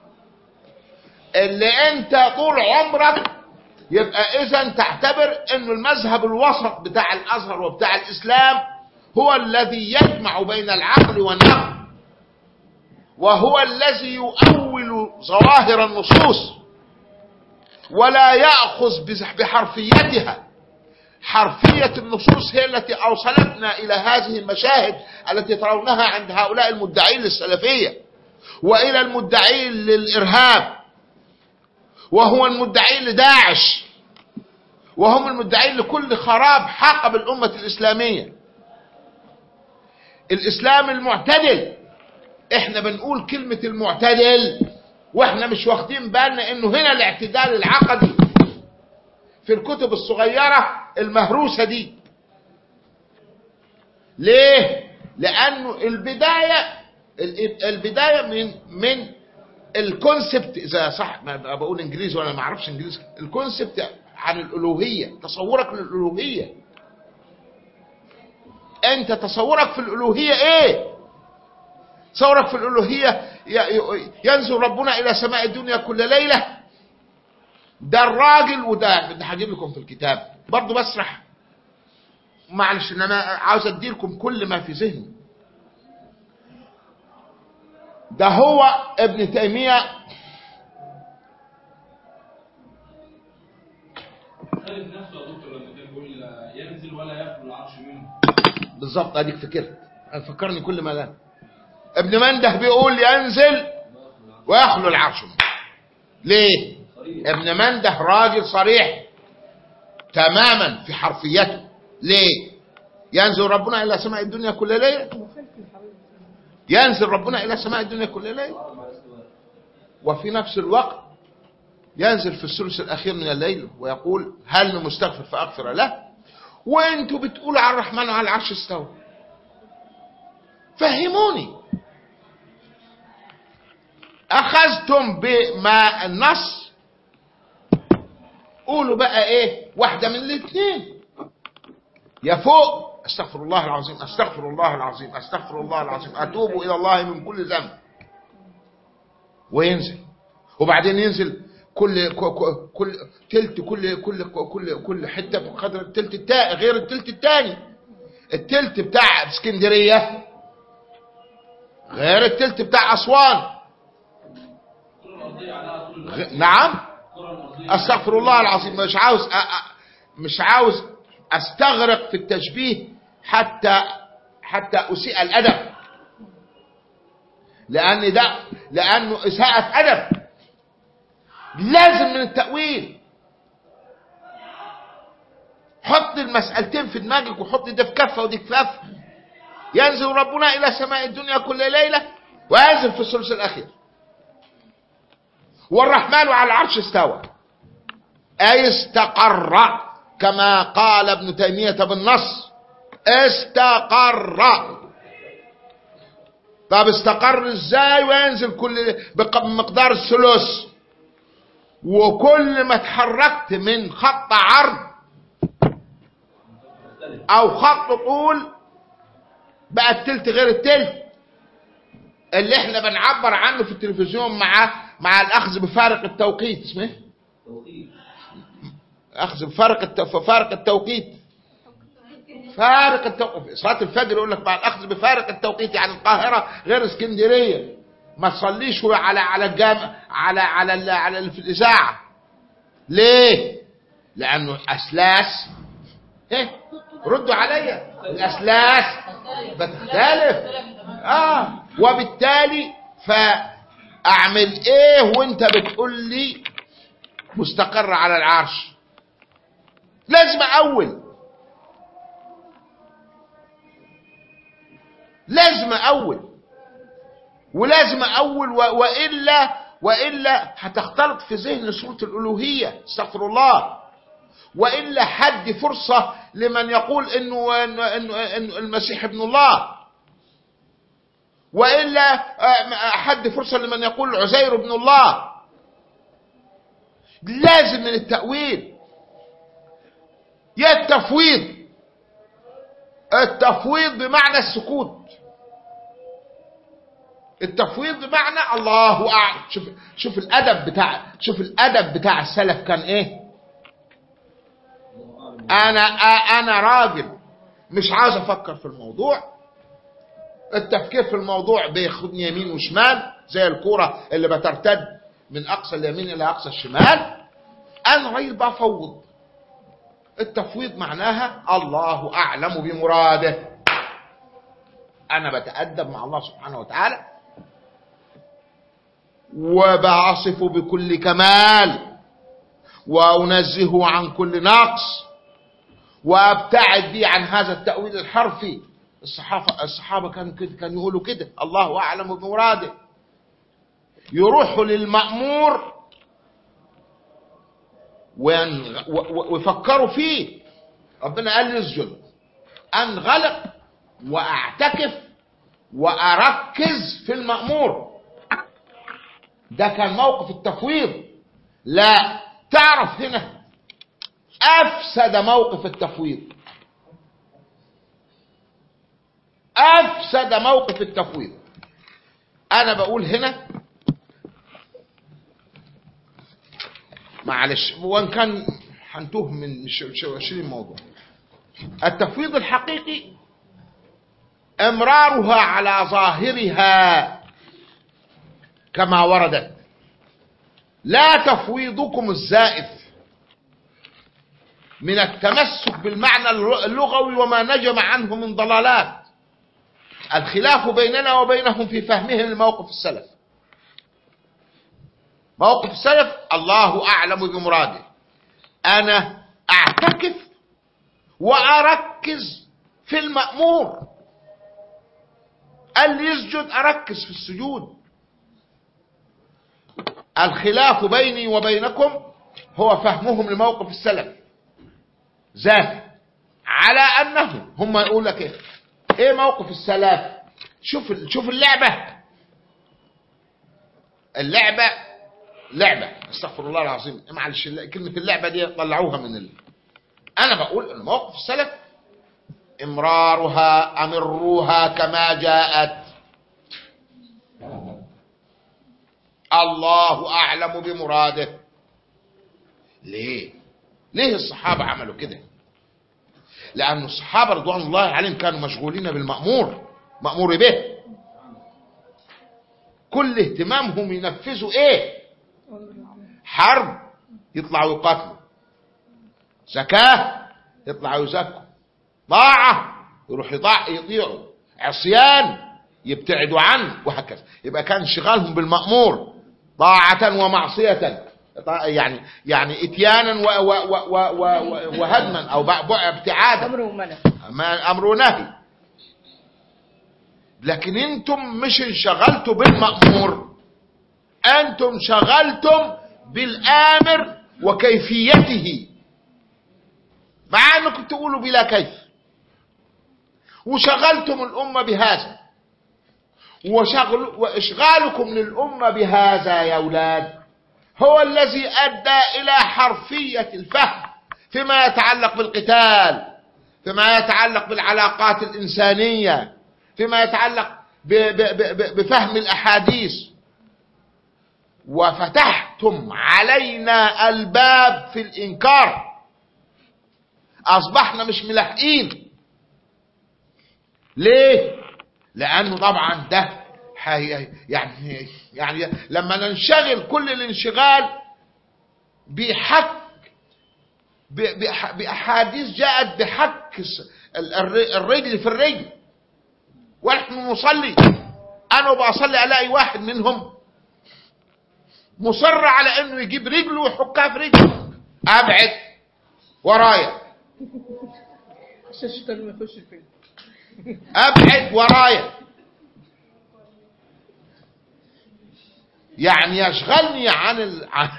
اللي انت طول عمرك يبقى اذا تعتبر انه المذهب الوسط بتاع الازهر وبتاع الاسلام هو الذي يجمع بين العقل والنقل وهو الذي يؤول ظواهر النصوص ولا يأخذ بز- بحرفيتها حرفية النصوص هي التي أوصلتنا إلى هذه المشاهد التي ترونها عند هؤلاء المدعين للسلفية وإلى المدعين للإرهاب وهو المدعين لداعش وهم المدعين لكل خراب حاق بالأمة الإسلامية الإسلام المعتدل احنا بنقول كلمة المعتدل واحنا مش واخدين بالنا انه هنا الاعتدال العقدي في الكتب الصغيرة المهروسة دي ليه لانه البداية ال- البداية من من الكونسبت اذا صح ما بقول انجليزي وانا ما اعرفش انجليزي الكونسبت عن الالوهية تصورك للالوهية انت تصورك في الالوهية ايه تصورك في الالوهية ي- ي- ينزل ربنا الى سماء الدنيا كل ليلة ده الراجل وده ده هجيب لكم في الكتاب برضه بسرح معلش ان انا عاوز ادي لكم كل ما في ذهني ده هو ابن تيمية خالد نفسه يا دكتور لما كان بيقول ينزل ولا يخلو العرش منه بالظبط اديك فكرت أنا فكرني كل ما لا ابن منده بيقول ينزل ويخلو العرش منه ليه ابن منده راجل صريح تماما في حرفيته ليه ينزل ربنا الى سماء الدنيا كل ليله ينزل ربنا الى سماء الدنيا كل ليله وفي نفس الوقت ينزل في الثلث الاخير من الليل ويقول هل من مستغفر فاغفر له وانتوا بتقولوا على الرحمن وعلى العرش استوى فهموني اخذتم بما النص قولوا بقى ايه واحدة من الاثنين يا فوق استغفر الله العظيم استغفر الله العظيم استغفر الله العظيم اتوب الى الله من كل ذنب وينزل وبعدين ينزل كل كل كل تلت كل كل كل كل حته بقدر التلت التاني غير التلت الثاني التلت بتاع اسكندريه غير التلت بتاع اسوان الكره الارضيه عليها طول الوقت غ... نعم الكره الارضيه استغفر الله العظيم مش عاوز أ... أ... مش عاوز استغرق في التشبيه حتى حتى اسيء الادب لان ده لانه اساءة ادب لازم من التأويل حط المسألتين في دماغك وحط ده في كفة ودي في كفة ينزل ربنا إلى سماء الدنيا كل ليلة وينزل في الثلث الأخير والرحمن على العرش استوى أي استقر كما قال ابن تيمية بالنص استقر طب استقر ازاي وينزل كل بمقدار الثلث وكل ما اتحركت من خط عرض او خط طول بقى التلت غير التلت اللي احنا بنعبر عنه في التلفزيون مع مع الاخذ بفارق التوقيت اسمه ايه؟ توقيت اخذ بفارق الت... فارق التوقيت فارق التوقيت صلاه الفجر يقول لك مع الاخذ بفارق التوقيت يعني القاهره غير اسكندريه ما تصليش على على الجامع على على ال- على ال- في الاذاعه ليه لانه اسلاس ايه ردوا عليا الاسلاس بتختلف اه وبالتالي فاعمل ايه وانت بتقول لي مستقر على العرش لازم اول لازم اول ولازم اول و... والا والا هتختلط في ذهن صوره الالوهيه استغفر الله والا حد فرصه لمن يقول انه انه, إنه, إنه المسيح ابن الله والا آه، حد فرصه لمن يقول عزير ابن الله لازم من التاويل يا التفويض التفويض بمعنى السكوت التفويض بمعنى الله اعلم شوف شوف الادب بتاع شوف الادب بتاع السلف كان ايه انا انا راجل مش عايز افكر في الموضوع التفكير في الموضوع بياخدني يمين وشمال زي الكوره اللي بترتد من اقصى اليمين الى اقصى الشمال انا راجل بفوض التفويض معناها الله اعلم بمراده انا بتادب مع الله سبحانه وتعالى وبعصف بكل كمال وانزهه عن كل نقص وابتعد بيه عن هذا التاويل الحرفي الصحابه الصحابه كانوا كده كانوا يقولوا كده الله اعلم بمراده يروحوا للمامور وين- و- و- ويفكروا فيه ربنا قال لي اسجد انغلق واعتكف واركز في المامور ده كان موقف التفويض لا تعرف هنا افسد موقف التفويض افسد موقف التفويض انا بقول هنا معلش وان كان هنتوه من ش- ش- 20 موضوع التفويض الحقيقي امرارها على ظاهرها كما وردت لا تفويضكم الزائف من التمسك بالمعنى اللغوي وما نجم عنه من ضلالات الخلاف بيننا وبينهم في فهمهم لموقف السلف موقف السلف الله أعلم بمراده أنا أعتكف وأركز في المأمور قال لي يسجد أركز في السجود الخلاف بيني وبينكم هو فهمهم لموقف السلف ذات على أنه هم يقول لك إيه إيه موقف السلف شوف شوف اللعبة اللعبة لعبة استغفر الله العظيم معلش كلمة اللعبة دي طلعوها من ال... أنا بقول إن موقف السلف إمرارها أمروها كما جاءت الله أعلم بمراده ليه ليه الصحابة عملوا كده لأن الصحابة رضوان الله عليهم كانوا مشغولين بالمأمور مأمور به كل اهتمامهم ينفذوا ايه حرب يطلعوا يقاتلوا زكاة يطلعوا يزكوا طاعة يروح يطاع يطيعوا عصيان يبتعدوا عنه وهكذا يبقى كان انشغالهم بالمأمور طاعة ومعصية يعني يعني اتيانا و و و و و و وهدما او ب- ب- ابتعادا امر ومنع ما امر نهي لكن انتم مش انشغلتوا بالمأمور انتم انشغلتم بالامر وكيفيته مع انكم تقولوا بلا كيف وشغلتم الامه بهذا وشغل واشغالكم للامه بهذا يا اولاد هو الذي ادى الى حرفيه الفهم فيما يتعلق بالقتال فيما يتعلق بالعلاقات الانسانيه فيما يتعلق ب- ب- ب- بفهم الاحاديث وفتحتم علينا الباب في الانكار اصبحنا مش ملاحقين ليه لانه طبعا ده حي يعني يعني لما ننشغل كل الانشغال بحك ب- بأح- باحاديث جاءت بحك الس- ال- الر- الرجل في الرجل ونحن نصلي انا وبصلي الاقي واحد منهم مصر على انه يجيب رجله ويحكها في رجله ابعد ورايا عشان الشيطان ما يخش فيه ابعد ورايا يعني يشغلني عن ال... عن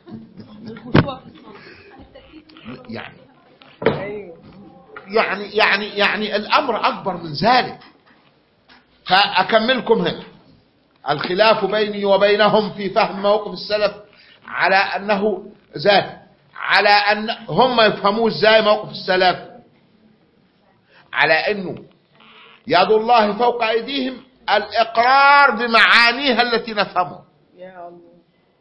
يعني ايوه يعني يعني يعني الامر اكبر من ذلك فاكملكم هنا الخلاف بيني وبينهم في فهم موقف السلف على انه ذات على ان هم يفهموه ازاي موقف السلف على انه يد الله فوق ايديهم الاقرار بمعانيها التي نفهمها يا الله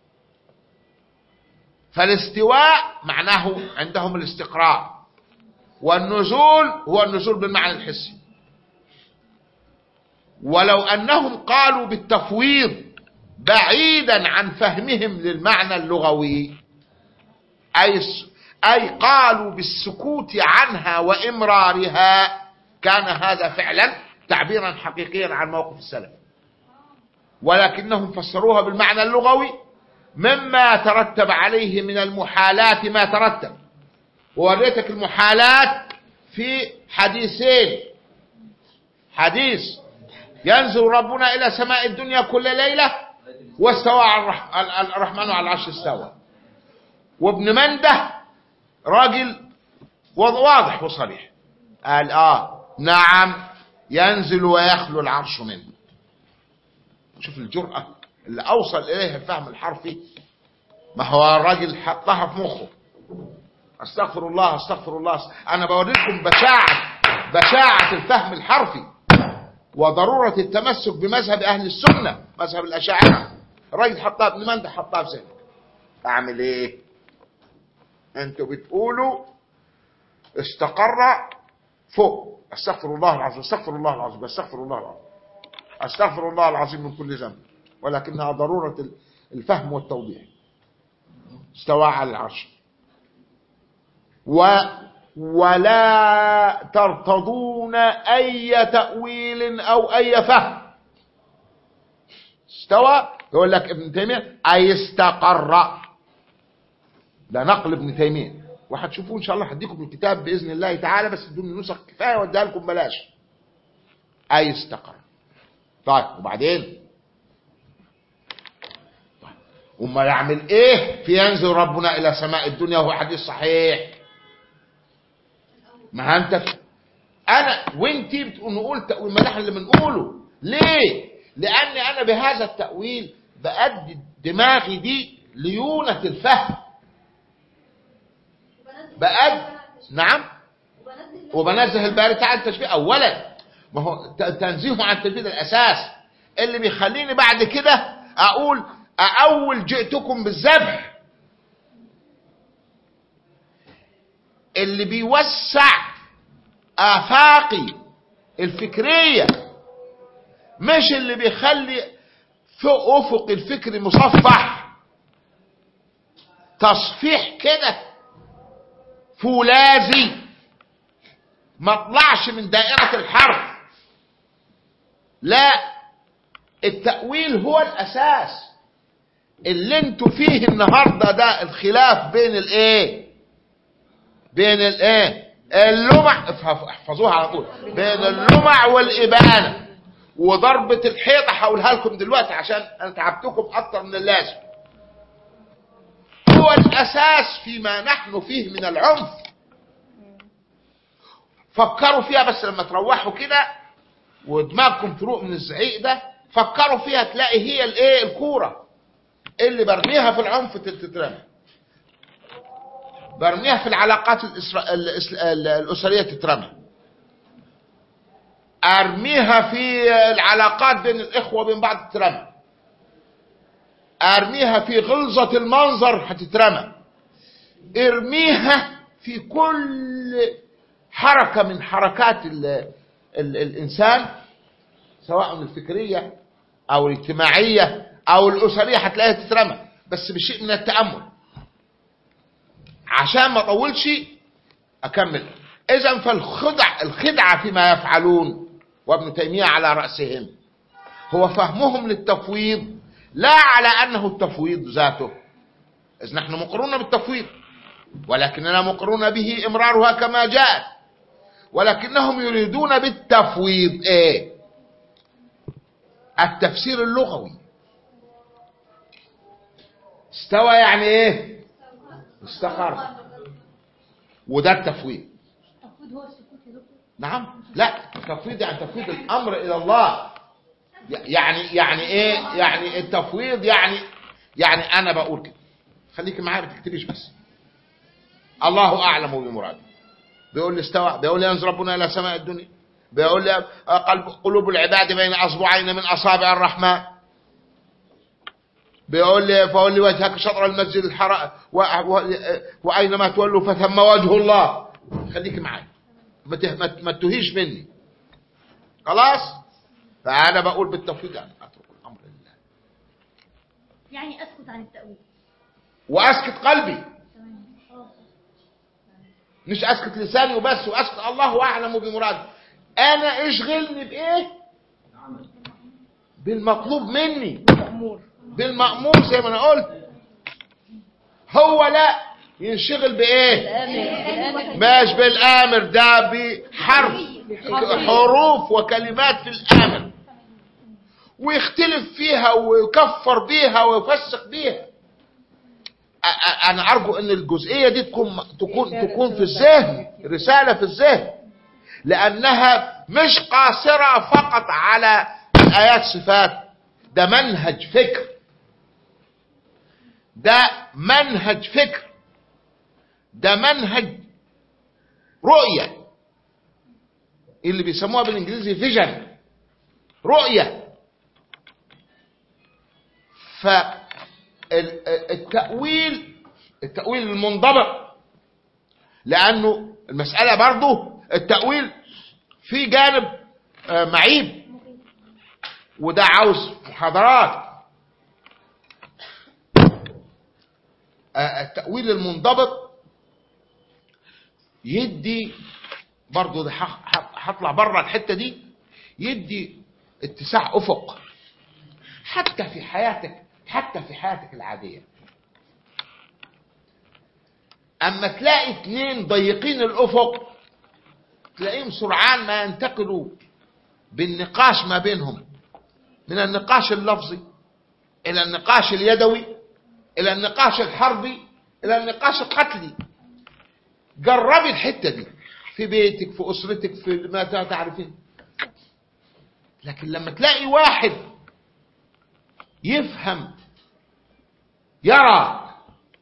فالاستواء معناه عندهم الاستقرار والنزول هو النزول بالمعنى الحسي ولو أنهم قالوا بالتفويض بعيدا عن فهمهم للمعنى اللغوي أي, أي قالوا بالسكوت عنها وإمرارها كان هذا فعلا تعبيرا حقيقيا عن موقف السلف ولكنهم فسروها بالمعنى اللغوي مما ترتب عليه من المحالات ما ترتب ووريتك المحالات في حديثين حديث ينزل ربنا إلى سماء الدنيا كل ليلة واستوى على الرح... الرحمن على العرش استوى وابن منده راجل واضح وصريح قال اه نعم ينزل ويخلو العرش منه شوف الجرأة اللي أوصل إليها الفهم الحرفي ما هو الراجل حطها في مخه استغفر الله استغفر الله انا بوريكم بشاعة بشاعة الفهم الحرفي وضرورة التمسك بمذهب اهل السنة مذهب الاشاعرة الراجل حطها ابن منده حطها في ذهنك اعمل ايه انتوا بتقولوا استقر فوق استغفر الله العظيم استغفر الله العظيم استغفر الله العظيم استغفر الله العظيم من كل ذنب ولكنها ضرورة الفهم والتوضيح استوى على العرش و ولا ترتضون أي تأويل أو أي فهم استوى يقول لك ابن تيمية أي استقر ده نقل ابن تيمية وهتشوفوه إن شاء الله هديكم الكتاب بإذن الله تعالى بس ادوني نسخ كفاية واديها لكم بلاش أي استقر طيب وبعدين طيب وما يعمل ايه في ينزل ربنا الى سماء الدنيا وهو حديث صحيح ما انت انا وانتي بتقول نقول تأويل ما احنا اللي بنقوله ليه لاني انا بهذا التأويل بأدي دماغي دي ليونة الفهم بأد نعم وبنزه الباري تعالى التشبيه اولا ما هو تنزيهه عن التجديد الاساس اللي بيخليني بعد كده اقول اول جئتكم بالذبح اللي بيوسع افاقي الفكريه مش اللي بيخلي في افق الفكر مصفح تصفيح كده فولاذي ما طلعش من دائره الحرف لا التأويل هو الأساس اللي انتوا فيه النهاردة ده الخلاف بين الايه بين الايه اللمع احفظوها على طول بين اللمع والإبانة وضربة الحيطة هقولها لكم دلوقتي عشان انا تعبتكم اكتر من اللازم هو الأساس فيما نحن فيه من العنف فكروا فيها بس لما تروحوا كده ودماغكم تروق من الزعيق ده فكروا فيها تلاقي هي الايه الكوره اللي برميها في العنف تترمى برميها في العلاقات الإسرا... الاسريه تترمى ارميها في العلاقات بين الاخوه وبين بعض تترمى ارميها في غلظه المنظر هتترمى ارميها في كل حركه من حركات ال... ال... الانسان سواء الفكريه او الاجتماعيه او الاسريه هتلاقيها تترمى بس بشيء من التامل عشان ما اطولش اكمل اذا فالخدع الخدعه فيما يفعلون وابن تيميه على راسهم هو فهمهم للتفويض لا على انه التفويض ذاته اذ نحن مقرون بالتفويض ولكننا مقرون به امرارها كما جاءت ولكنهم يريدون بالتفويض ايه التفسير اللغوي استوى يعني ايه استقر وده التفويض التفويض هو السكوت يا دكتور نعم لا التفويض يعني تفويض الامر الى الله يعني يعني ايه يعني التفويض يعني يعني انا بقول كده خليك معايا ما تكتبيش بس الله اعلم بمراده بيقول لي استوى بيقول لي ينزل ربنا الى سماء الدنيا بيقول لي قلب قلوب العباد بين اصبعين من اصابع الرحمن بيقول لي فقول لي وجهك شطر المسجد الحرام واينما تولوا فثم وجه الله خليك معايا ما ته- ما ت- ما تهيش مني خلاص فانا بقول بالتفويض يعني اترك الامر لله يعني اسكت عن التأويل واسكت قلبي تمام اه مش اسكت لساني وبس واسكت الله اعلم بمراده انا اشغلني بايه بالمطلوب مني مأمور بالمأمور زي ما انا قلت هو لا ينشغل بايه مش بالامر ده بحرف حروف وكلمات في الامر ويختلف فيها ويكفر بيها ويفسق بيها أ- أ- انا ارجو ان الجزئيه دي تكون تكون تكون في الذهن رساله في الذهن لانها مش قاصره فقط على الايات صفات ده منهج فكر ده منهج فكر ده منهج رؤيه اللي بيسموها بالانجليزي فيجن رؤيه فالتأويل التأويل المنضبط لأنه المسألة برضه التأويل في جانب آه، معيب وده عاوز محاضرات آه، التأويل المنضبط يدي برضه ده هح- هح- هطلع بره الحتة دي يدي اتساع أفق حتى في حياتك حتى في حياتك العادية أما تلاقي اتنين ضيقين الأفق تلاقيهم سرعان ما ينتقلوا بالنقاش ما بينهم من النقاش اللفظي إلى النقاش اليدوي إلى النقاش الحربي إلى النقاش القتلي جربي الحتة دي في بيتك في أسرتك في ما تعرفين لكن لما تلاقي واحد يفهم يرى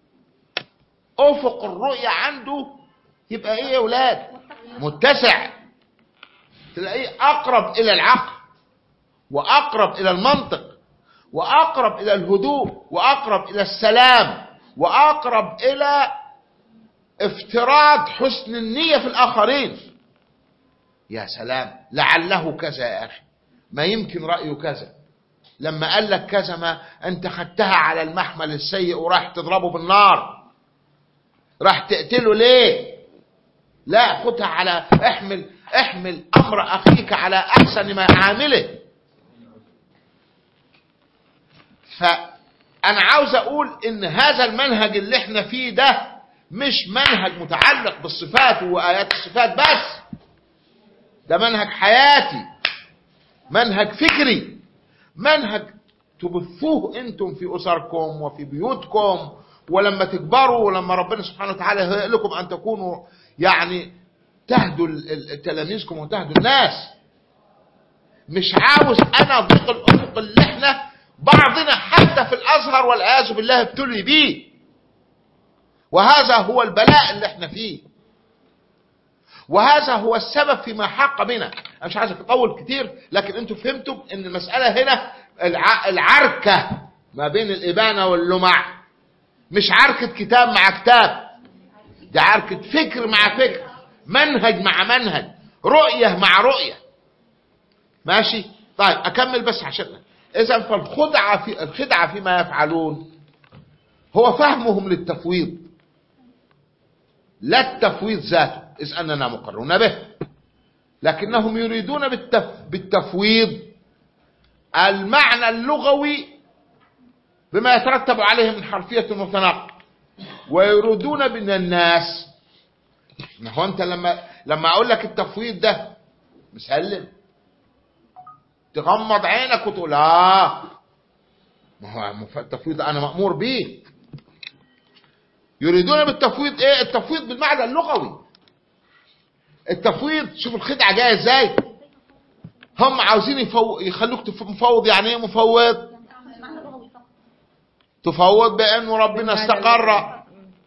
افق الرؤية عنده يبقى ايه يا ولاد متسع تلاقيه اقرب الى العقل واقرب الى المنطق واقرب الى الهدوء واقرب الى السلام واقرب الى افتراض حسن النية في الاخرين يا سلام لعله كذا يا اخي ما يمكن رأيه كذا لما قال لك كذا ما انت خدتها على المحمل السيء وراح تضربه بالنار راح تقتله ليه لا خدها على احمل احمل امر اخيك على احسن ما عامله فانا عاوز اقول ان هذا المنهج اللي احنا فيه ده مش منهج متعلق بالصفات وايات الصفات بس ده منهج حياتي منهج فكري منهج تبثوه انتم في اسركم وفي بيوتكم ولما تكبروا ولما ربنا سبحانه وتعالى يهيئ لكم ان تكونوا يعني تهدوا ال- ال- تلاميذكم وتهدوا الناس مش عاوز انا اضيق الافق اللي احنا بعضنا حتى في الازهر والعياذ بالله ابتلي بيه وهذا هو البلاء اللي احنا فيه وهذا هو السبب فيما حق بنا انا مش عايز اطول كتير لكن انتوا فهمتم ان المساله هنا الع... العركه ما بين الابانه واللمع مش عركه كتاب مع كتاب دي عركه فكر مع فكر منهج مع منهج رؤيه مع رؤيه ماشي طيب اكمل بس عشان اذا فالخدعه في الخدعه فيما يفعلون هو فهمهم للتفويض لا التفويض ذاته إذ أننا مقرون به لكنهم يريدون بالتف... بالتفويض المعنى اللغوي بما يترتب عليه من حرفية وتناقض ويريدون من الناس ما هو أنت لما لما أقول لك التفويض ده مسلم تغمض عينك وتقول آه ما هو مف- التفويض أنا مأمور به يريدون بالتفويض ايه التفويض بالمعنى اللغوي التفويض شوف الخدعه جايه ازاي هم عاوزين يفو... يخلوك تف- مفوض يعني ايه مفوض معنى لغوي فقط تفوض بانه ربنا استقر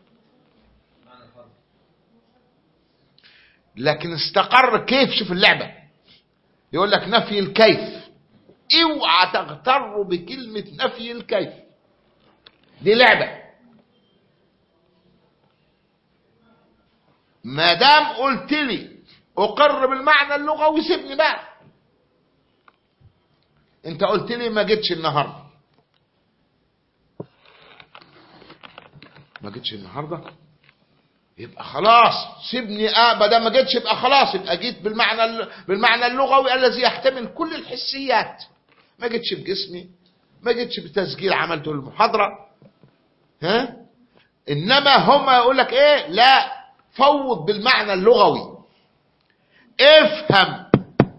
لكن استقر كيف شوف اللعبه يقول لك نفي الكيف اوعى تغتر بكلمه نفي الكيف دي لعبه ما دام قلت لي اقر بالمعنى اللغوي سيبني بقى انت قلت لي ما جيتش النهارده ما جيتش النهارده يبقى خلاص سيبني اه ما دام ما جيتش يبقى خلاص يبقى جيت بالمعنى الل- بالمعنى اللغوي الذي يحتمل كل الحسيات ما جيتش بجسمي ما جيتش بتسجيل عملته المحاضره ها انما هم يقول لك ايه لا فوض بالمعنى اللغوي افهم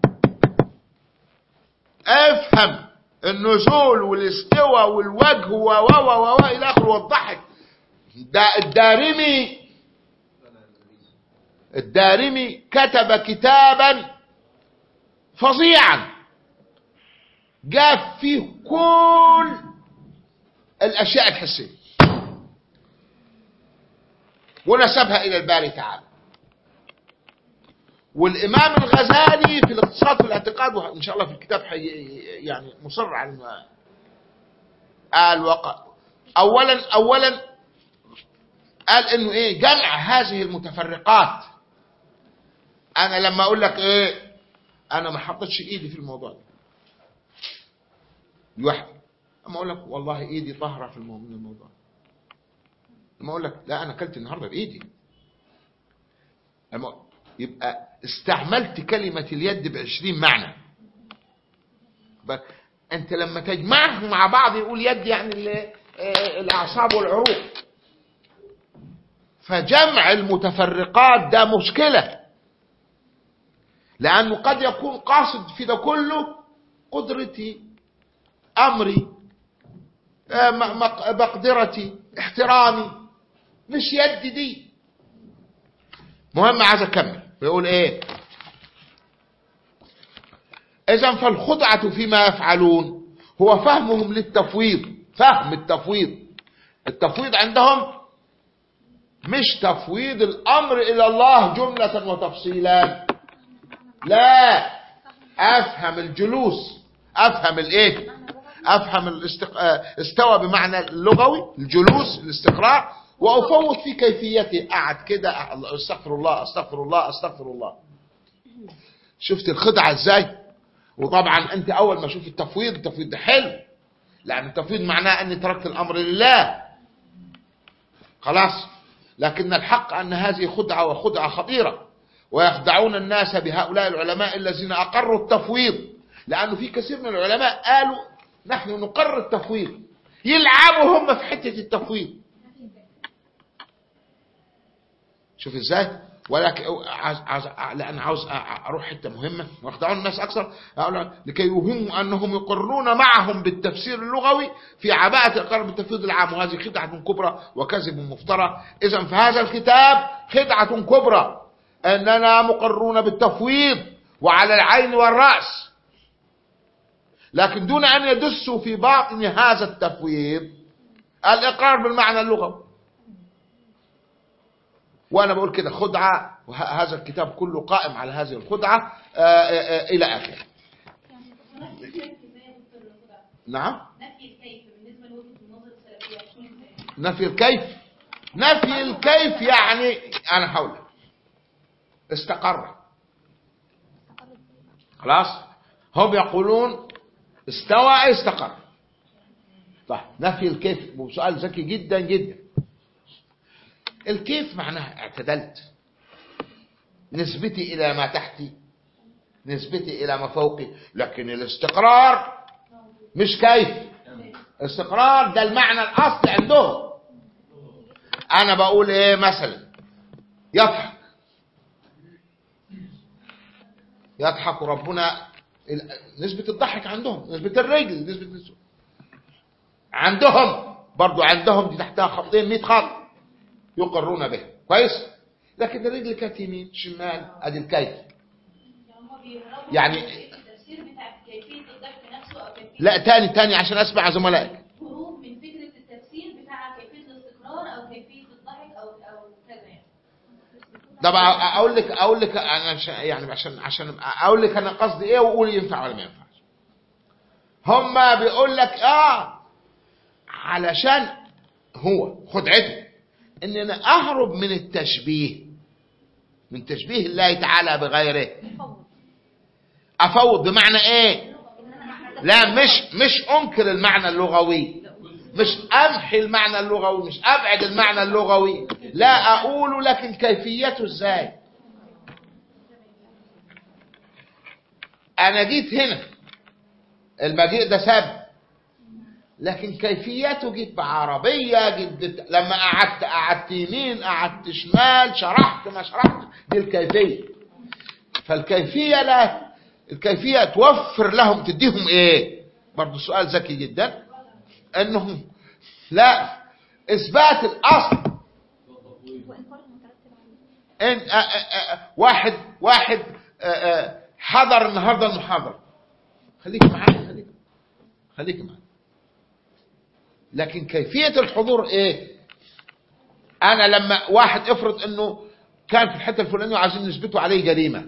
افهم النزول والاستوى والوجه و و و و الى اخره والضحك ده الدارمي الدارمي كتب كتابا فظيعا جاب فيه كل الاشياء الحسيه ونسبها الى الباري تعالى والامام الغزالي في الاقتصاد في الاعتقاد وان شاء الله في الكتاب حي يعني مصر على ما قال وقع اولا اولا قال انه ايه جمع هذه المتفرقات انا لما اقول لك ايه انا ما حطيتش ايدي في الموضوع ده لوحدي اما اقول لك والله ايدي طاهره في المو- من الموضوع لما اقول لك لا انا اكلت النهارده بايدي أما يبقى استعملت كلمة اليد بعشرين معنى ب- انت لما تجمعهم مع بعض يقول يد يعني ال- آه، الاعصاب والعروق فجمع المتفرقات ده مشكلة لانه قد يكون قاصد في ده كله قدرتي امري آه، م- مق- مقدرتي احترامي مش يدي دي مهم عايز اكمل بيقول ايه اذا فالخدعة فيما يفعلون هو فهمهم للتفويض فهم التفويض التفويض عندهم مش تفويض الامر الى الله جملة وتفصيلا لا افهم الجلوس افهم الايه افهم الاستق... آه، استوى بمعنى اللغوي الجلوس الاستقرار وافوض في كيفيته قعد كده أ- استغفر الله استغفر الله استغفر الله شفت الخدعه ازاي وطبعا انت اول ما شوف التفويض التفويض ده حلو لان التفويض معناه اني تركت الامر لله خلاص لكن الحق ان هذه خدعه وخدعه خطيره ويخدعون الناس بهؤلاء العلماء الذين اقروا التفويض لانه في كثير من العلماء قالوا نحن نقر التفويض يلعبوا هم في حته التفويض شوف ازاي ولكن عاوز عاوز لان عاوز اروح حته مهمه واخدعون الناس اكثر أقول لكي يوهموا انهم يقرون معهم بالتفسير اللغوي في عباءه اقرار بالتفويض العام وهذه خدعه كبرى وكذب مفترى اذا فهذا الكتاب خدعه كبرى اننا مقرون بالتفويض وعلى العين والراس لكن دون ان يدسوا في باطن هذا التفويض الاقرار بالمعنى اللغوي وانا بقول كده خدعه وهذا الكتاب كله قائم على هذه الخدعه آه، آه، آه، الى اخره نفي الكيف ازاي يا دكتور الخدع؟ نعم نفي الكيف بالنسبه لوجهه النظر السلفيه هتكون ازاي؟ نفي الكيف نفي الكيف يعني انا هقول لك. استقر خلاص هم يقولون استوى أي استقر طيب نفي الكيف سؤال ذكي جدا جدا الكيف معناها اعتدلت نسبتي الى ما تحتي نسبتي الى ما فوقي لكن الاستقرار مش كيف استقرار ده المعنى الاصلي عندهم انا بقول ايه مثلا يضحك يضحك ربنا ال- نسبة الضحك عندهم نسبة الرجل نسبة النسوة عندهم برضو عندهم دي تحتها خطين 100 خط يقرون به كويس لكن الرجل كانت يمين شمال ادي الكيف يعني هم بيهربوا يعني- من التفسير بتاع كيفيه الضحك نفسه او كيفيه لا تاني تاني عشان اسمع زملائك هروب من فكره التفسير بتاع كيفيه الاستقرار او كيفيه الضحك او او كذا يعني ده بقى اقول لك اقول لك انا عشان يعني عشان عشان اقول لك انا قصدي ايه واقول ينفع ولا ما ينفعش هم بيقول لك اه علشان هو خدعته ان انا اهرب من التشبيه من تشبيه الله تعالى بغيره افوض بمعنى ايه لا مش مش انكر المعنى اللغوي مش امحي المعنى اللغوي مش ابعد المعنى اللغوي لا اقوله لكن كيفيته ازاي انا جيت هنا المجيء ده سبب لكن كيفيته جيت بعربية جيت بت... لما قعدت قعدت يمين قعدت شمال شرحت ما شرحت دي الكيفية فالكيفية لا الكيفية توفر لهم تديهم ايه برضو سؤال ذكي جدا انهم لا اثبات الاصل ان آ آ آ واحد واحد آ آ حضر النهارده المحاضرة خليك معايا خليك خليك معايا لكن كيفية الحضور ايه انا لما واحد افرض انه كان في الحتة الفلانية وعايزين نثبتوا عليه جريمة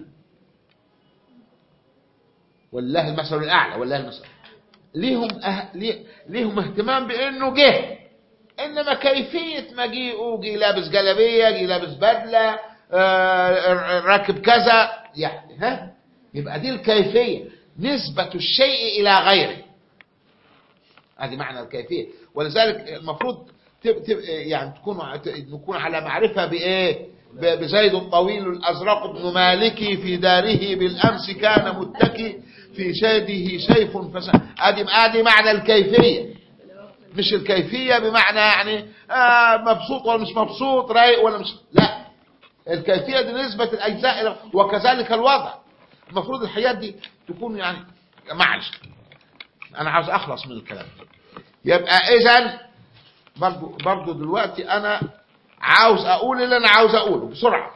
والله المثل الاعلى والله المثل ليهم أه... ليه... ليهم اهتمام بانه جه انما كيفية مجيئه جه لابس جلابية جه لابس بدلة آه... راكب كذا يعني ها يبقى دي الكيفية نسبة الشيء الى غيره هذه معنى الكيفية ولذلك المفروض تب تب يعني تكون نكون على معرفة بإيه ب- بزيد الطويل الأزرق بن مالكي في داره بالأمس كان متكي في شيده سيف فس ادي ادي معنى الكيفية مش الكيفية بمعنى يعني آه مبسوط ولا مش مبسوط رايق ولا مش لا الكيفية دي نسبة الأجزاء إلى- وكذلك الوضع المفروض الحياة دي تكون يعني معلش انا عاوز اخلص من الكلام يبقى اذا برضو, برضو دلوقتي انا عاوز اقول اللي انا عاوز اقوله بسرعة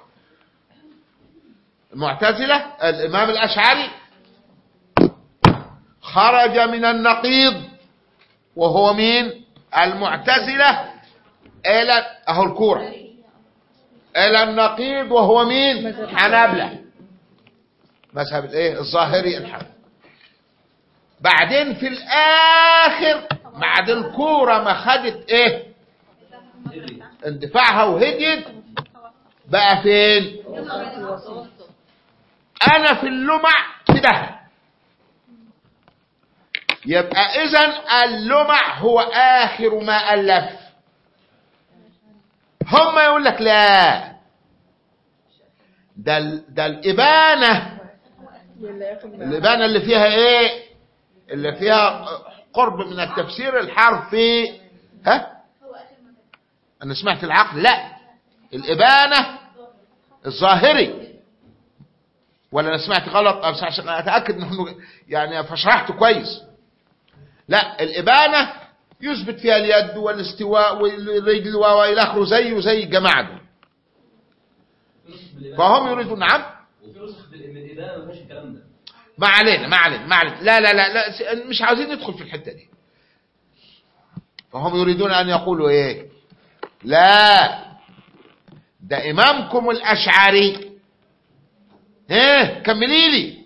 المعتزلة الامام الاشعري خرج من النقيض وهو مين المعتزلة الى اهو الكورة الى النقيض وهو مين حنابلة مذهب الايه الظاهري الحنبلي بعدين في الاخر بعد الكوره ما خدت ايه اندفاعها وهديت بقى فين انا في اللمع في ده يبقى اذا اللمع هو اخر ما الف هم يقول لك لا ده ال- ده الابانه اللي ياخد معاه. الإبانة اللي فيها إيه اللي فيها قرب من التفسير الحرفي ها أنا سمعت العقل لا الإبانة الظاهري ولا أنا سمعت غلط بس عشان أتأكد إنه يعني فشرحت كويس لا الإبانة يثبت فيها اليد والاستواء والرجل وإلى آخره زيه زي الجماعة دول فهم يريدون نعم وفي نسخ من الإبانة ما فيهاش الكلام ده ما علينا ما علينا ما علينا لا لا لا, لا س- مش عاوزين ندخل في الحتة دي فهم يريدون أن يقولوا إيه لا ده إمامكم الأشعري إيه كملي لي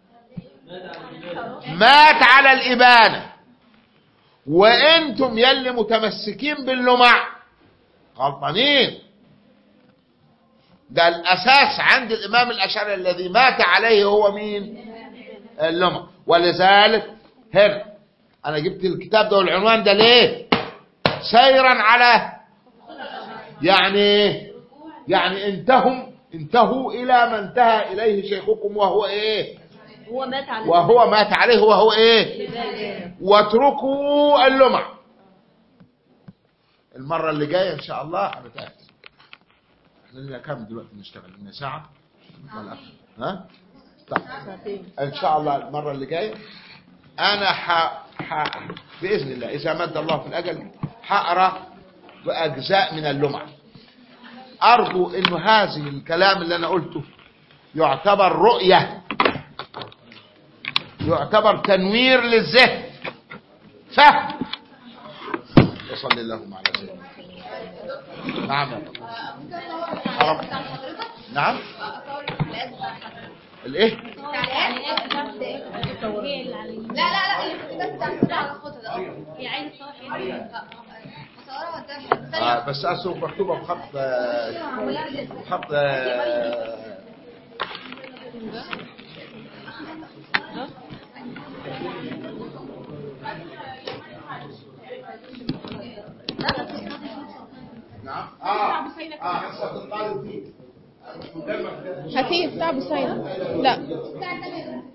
مات على الإبانة وأنتم يلي متمسكين باللمع غلطانين ده الأساس عند الإمام الأشعري الذي مات عليه هو مين اللمع ولذلك هنا أنا جبت الكتاب ده والعنوان ده ليه سيرا على يعني يعني انتهم انتهوا إلى ما انتهى إليه شيخكم وهو إيه هو مات على وهو مات عليه وهو إيه واتركوا اللمع المرة اللي جاية إن شاء الله هنتأكد احنا لنا كام دلوقتي نشتغل لنا ساعة ولا أكثر؟ ها طيب ساعتين ان شاء الله المره اللي جايه انا ح... ح... باذن الله اذا مد الله في الاجل هقرا باجزاء من اللمع ارجو انه هذه الكلام اللي انا قلته يعتبر رؤيه يعتبر تنوير للذهن فهم وصلى اللهم على سيدنا نعم يا رب. ممكن اصور رب. حضرتك نعم اصور الحلقات بتاع حضرتك الايه لا لا لا اللي في الكتاب بتاع السورة على الخطة ده هي عايزه تصور حاجه هصورها واديها آه بس اصله مكتوبه بخط آه، ثانية خط آه، ده ده نعم اه اه حصه الطالب دي قدامك هاتيه بتاع بوسينة لا بتاع التمام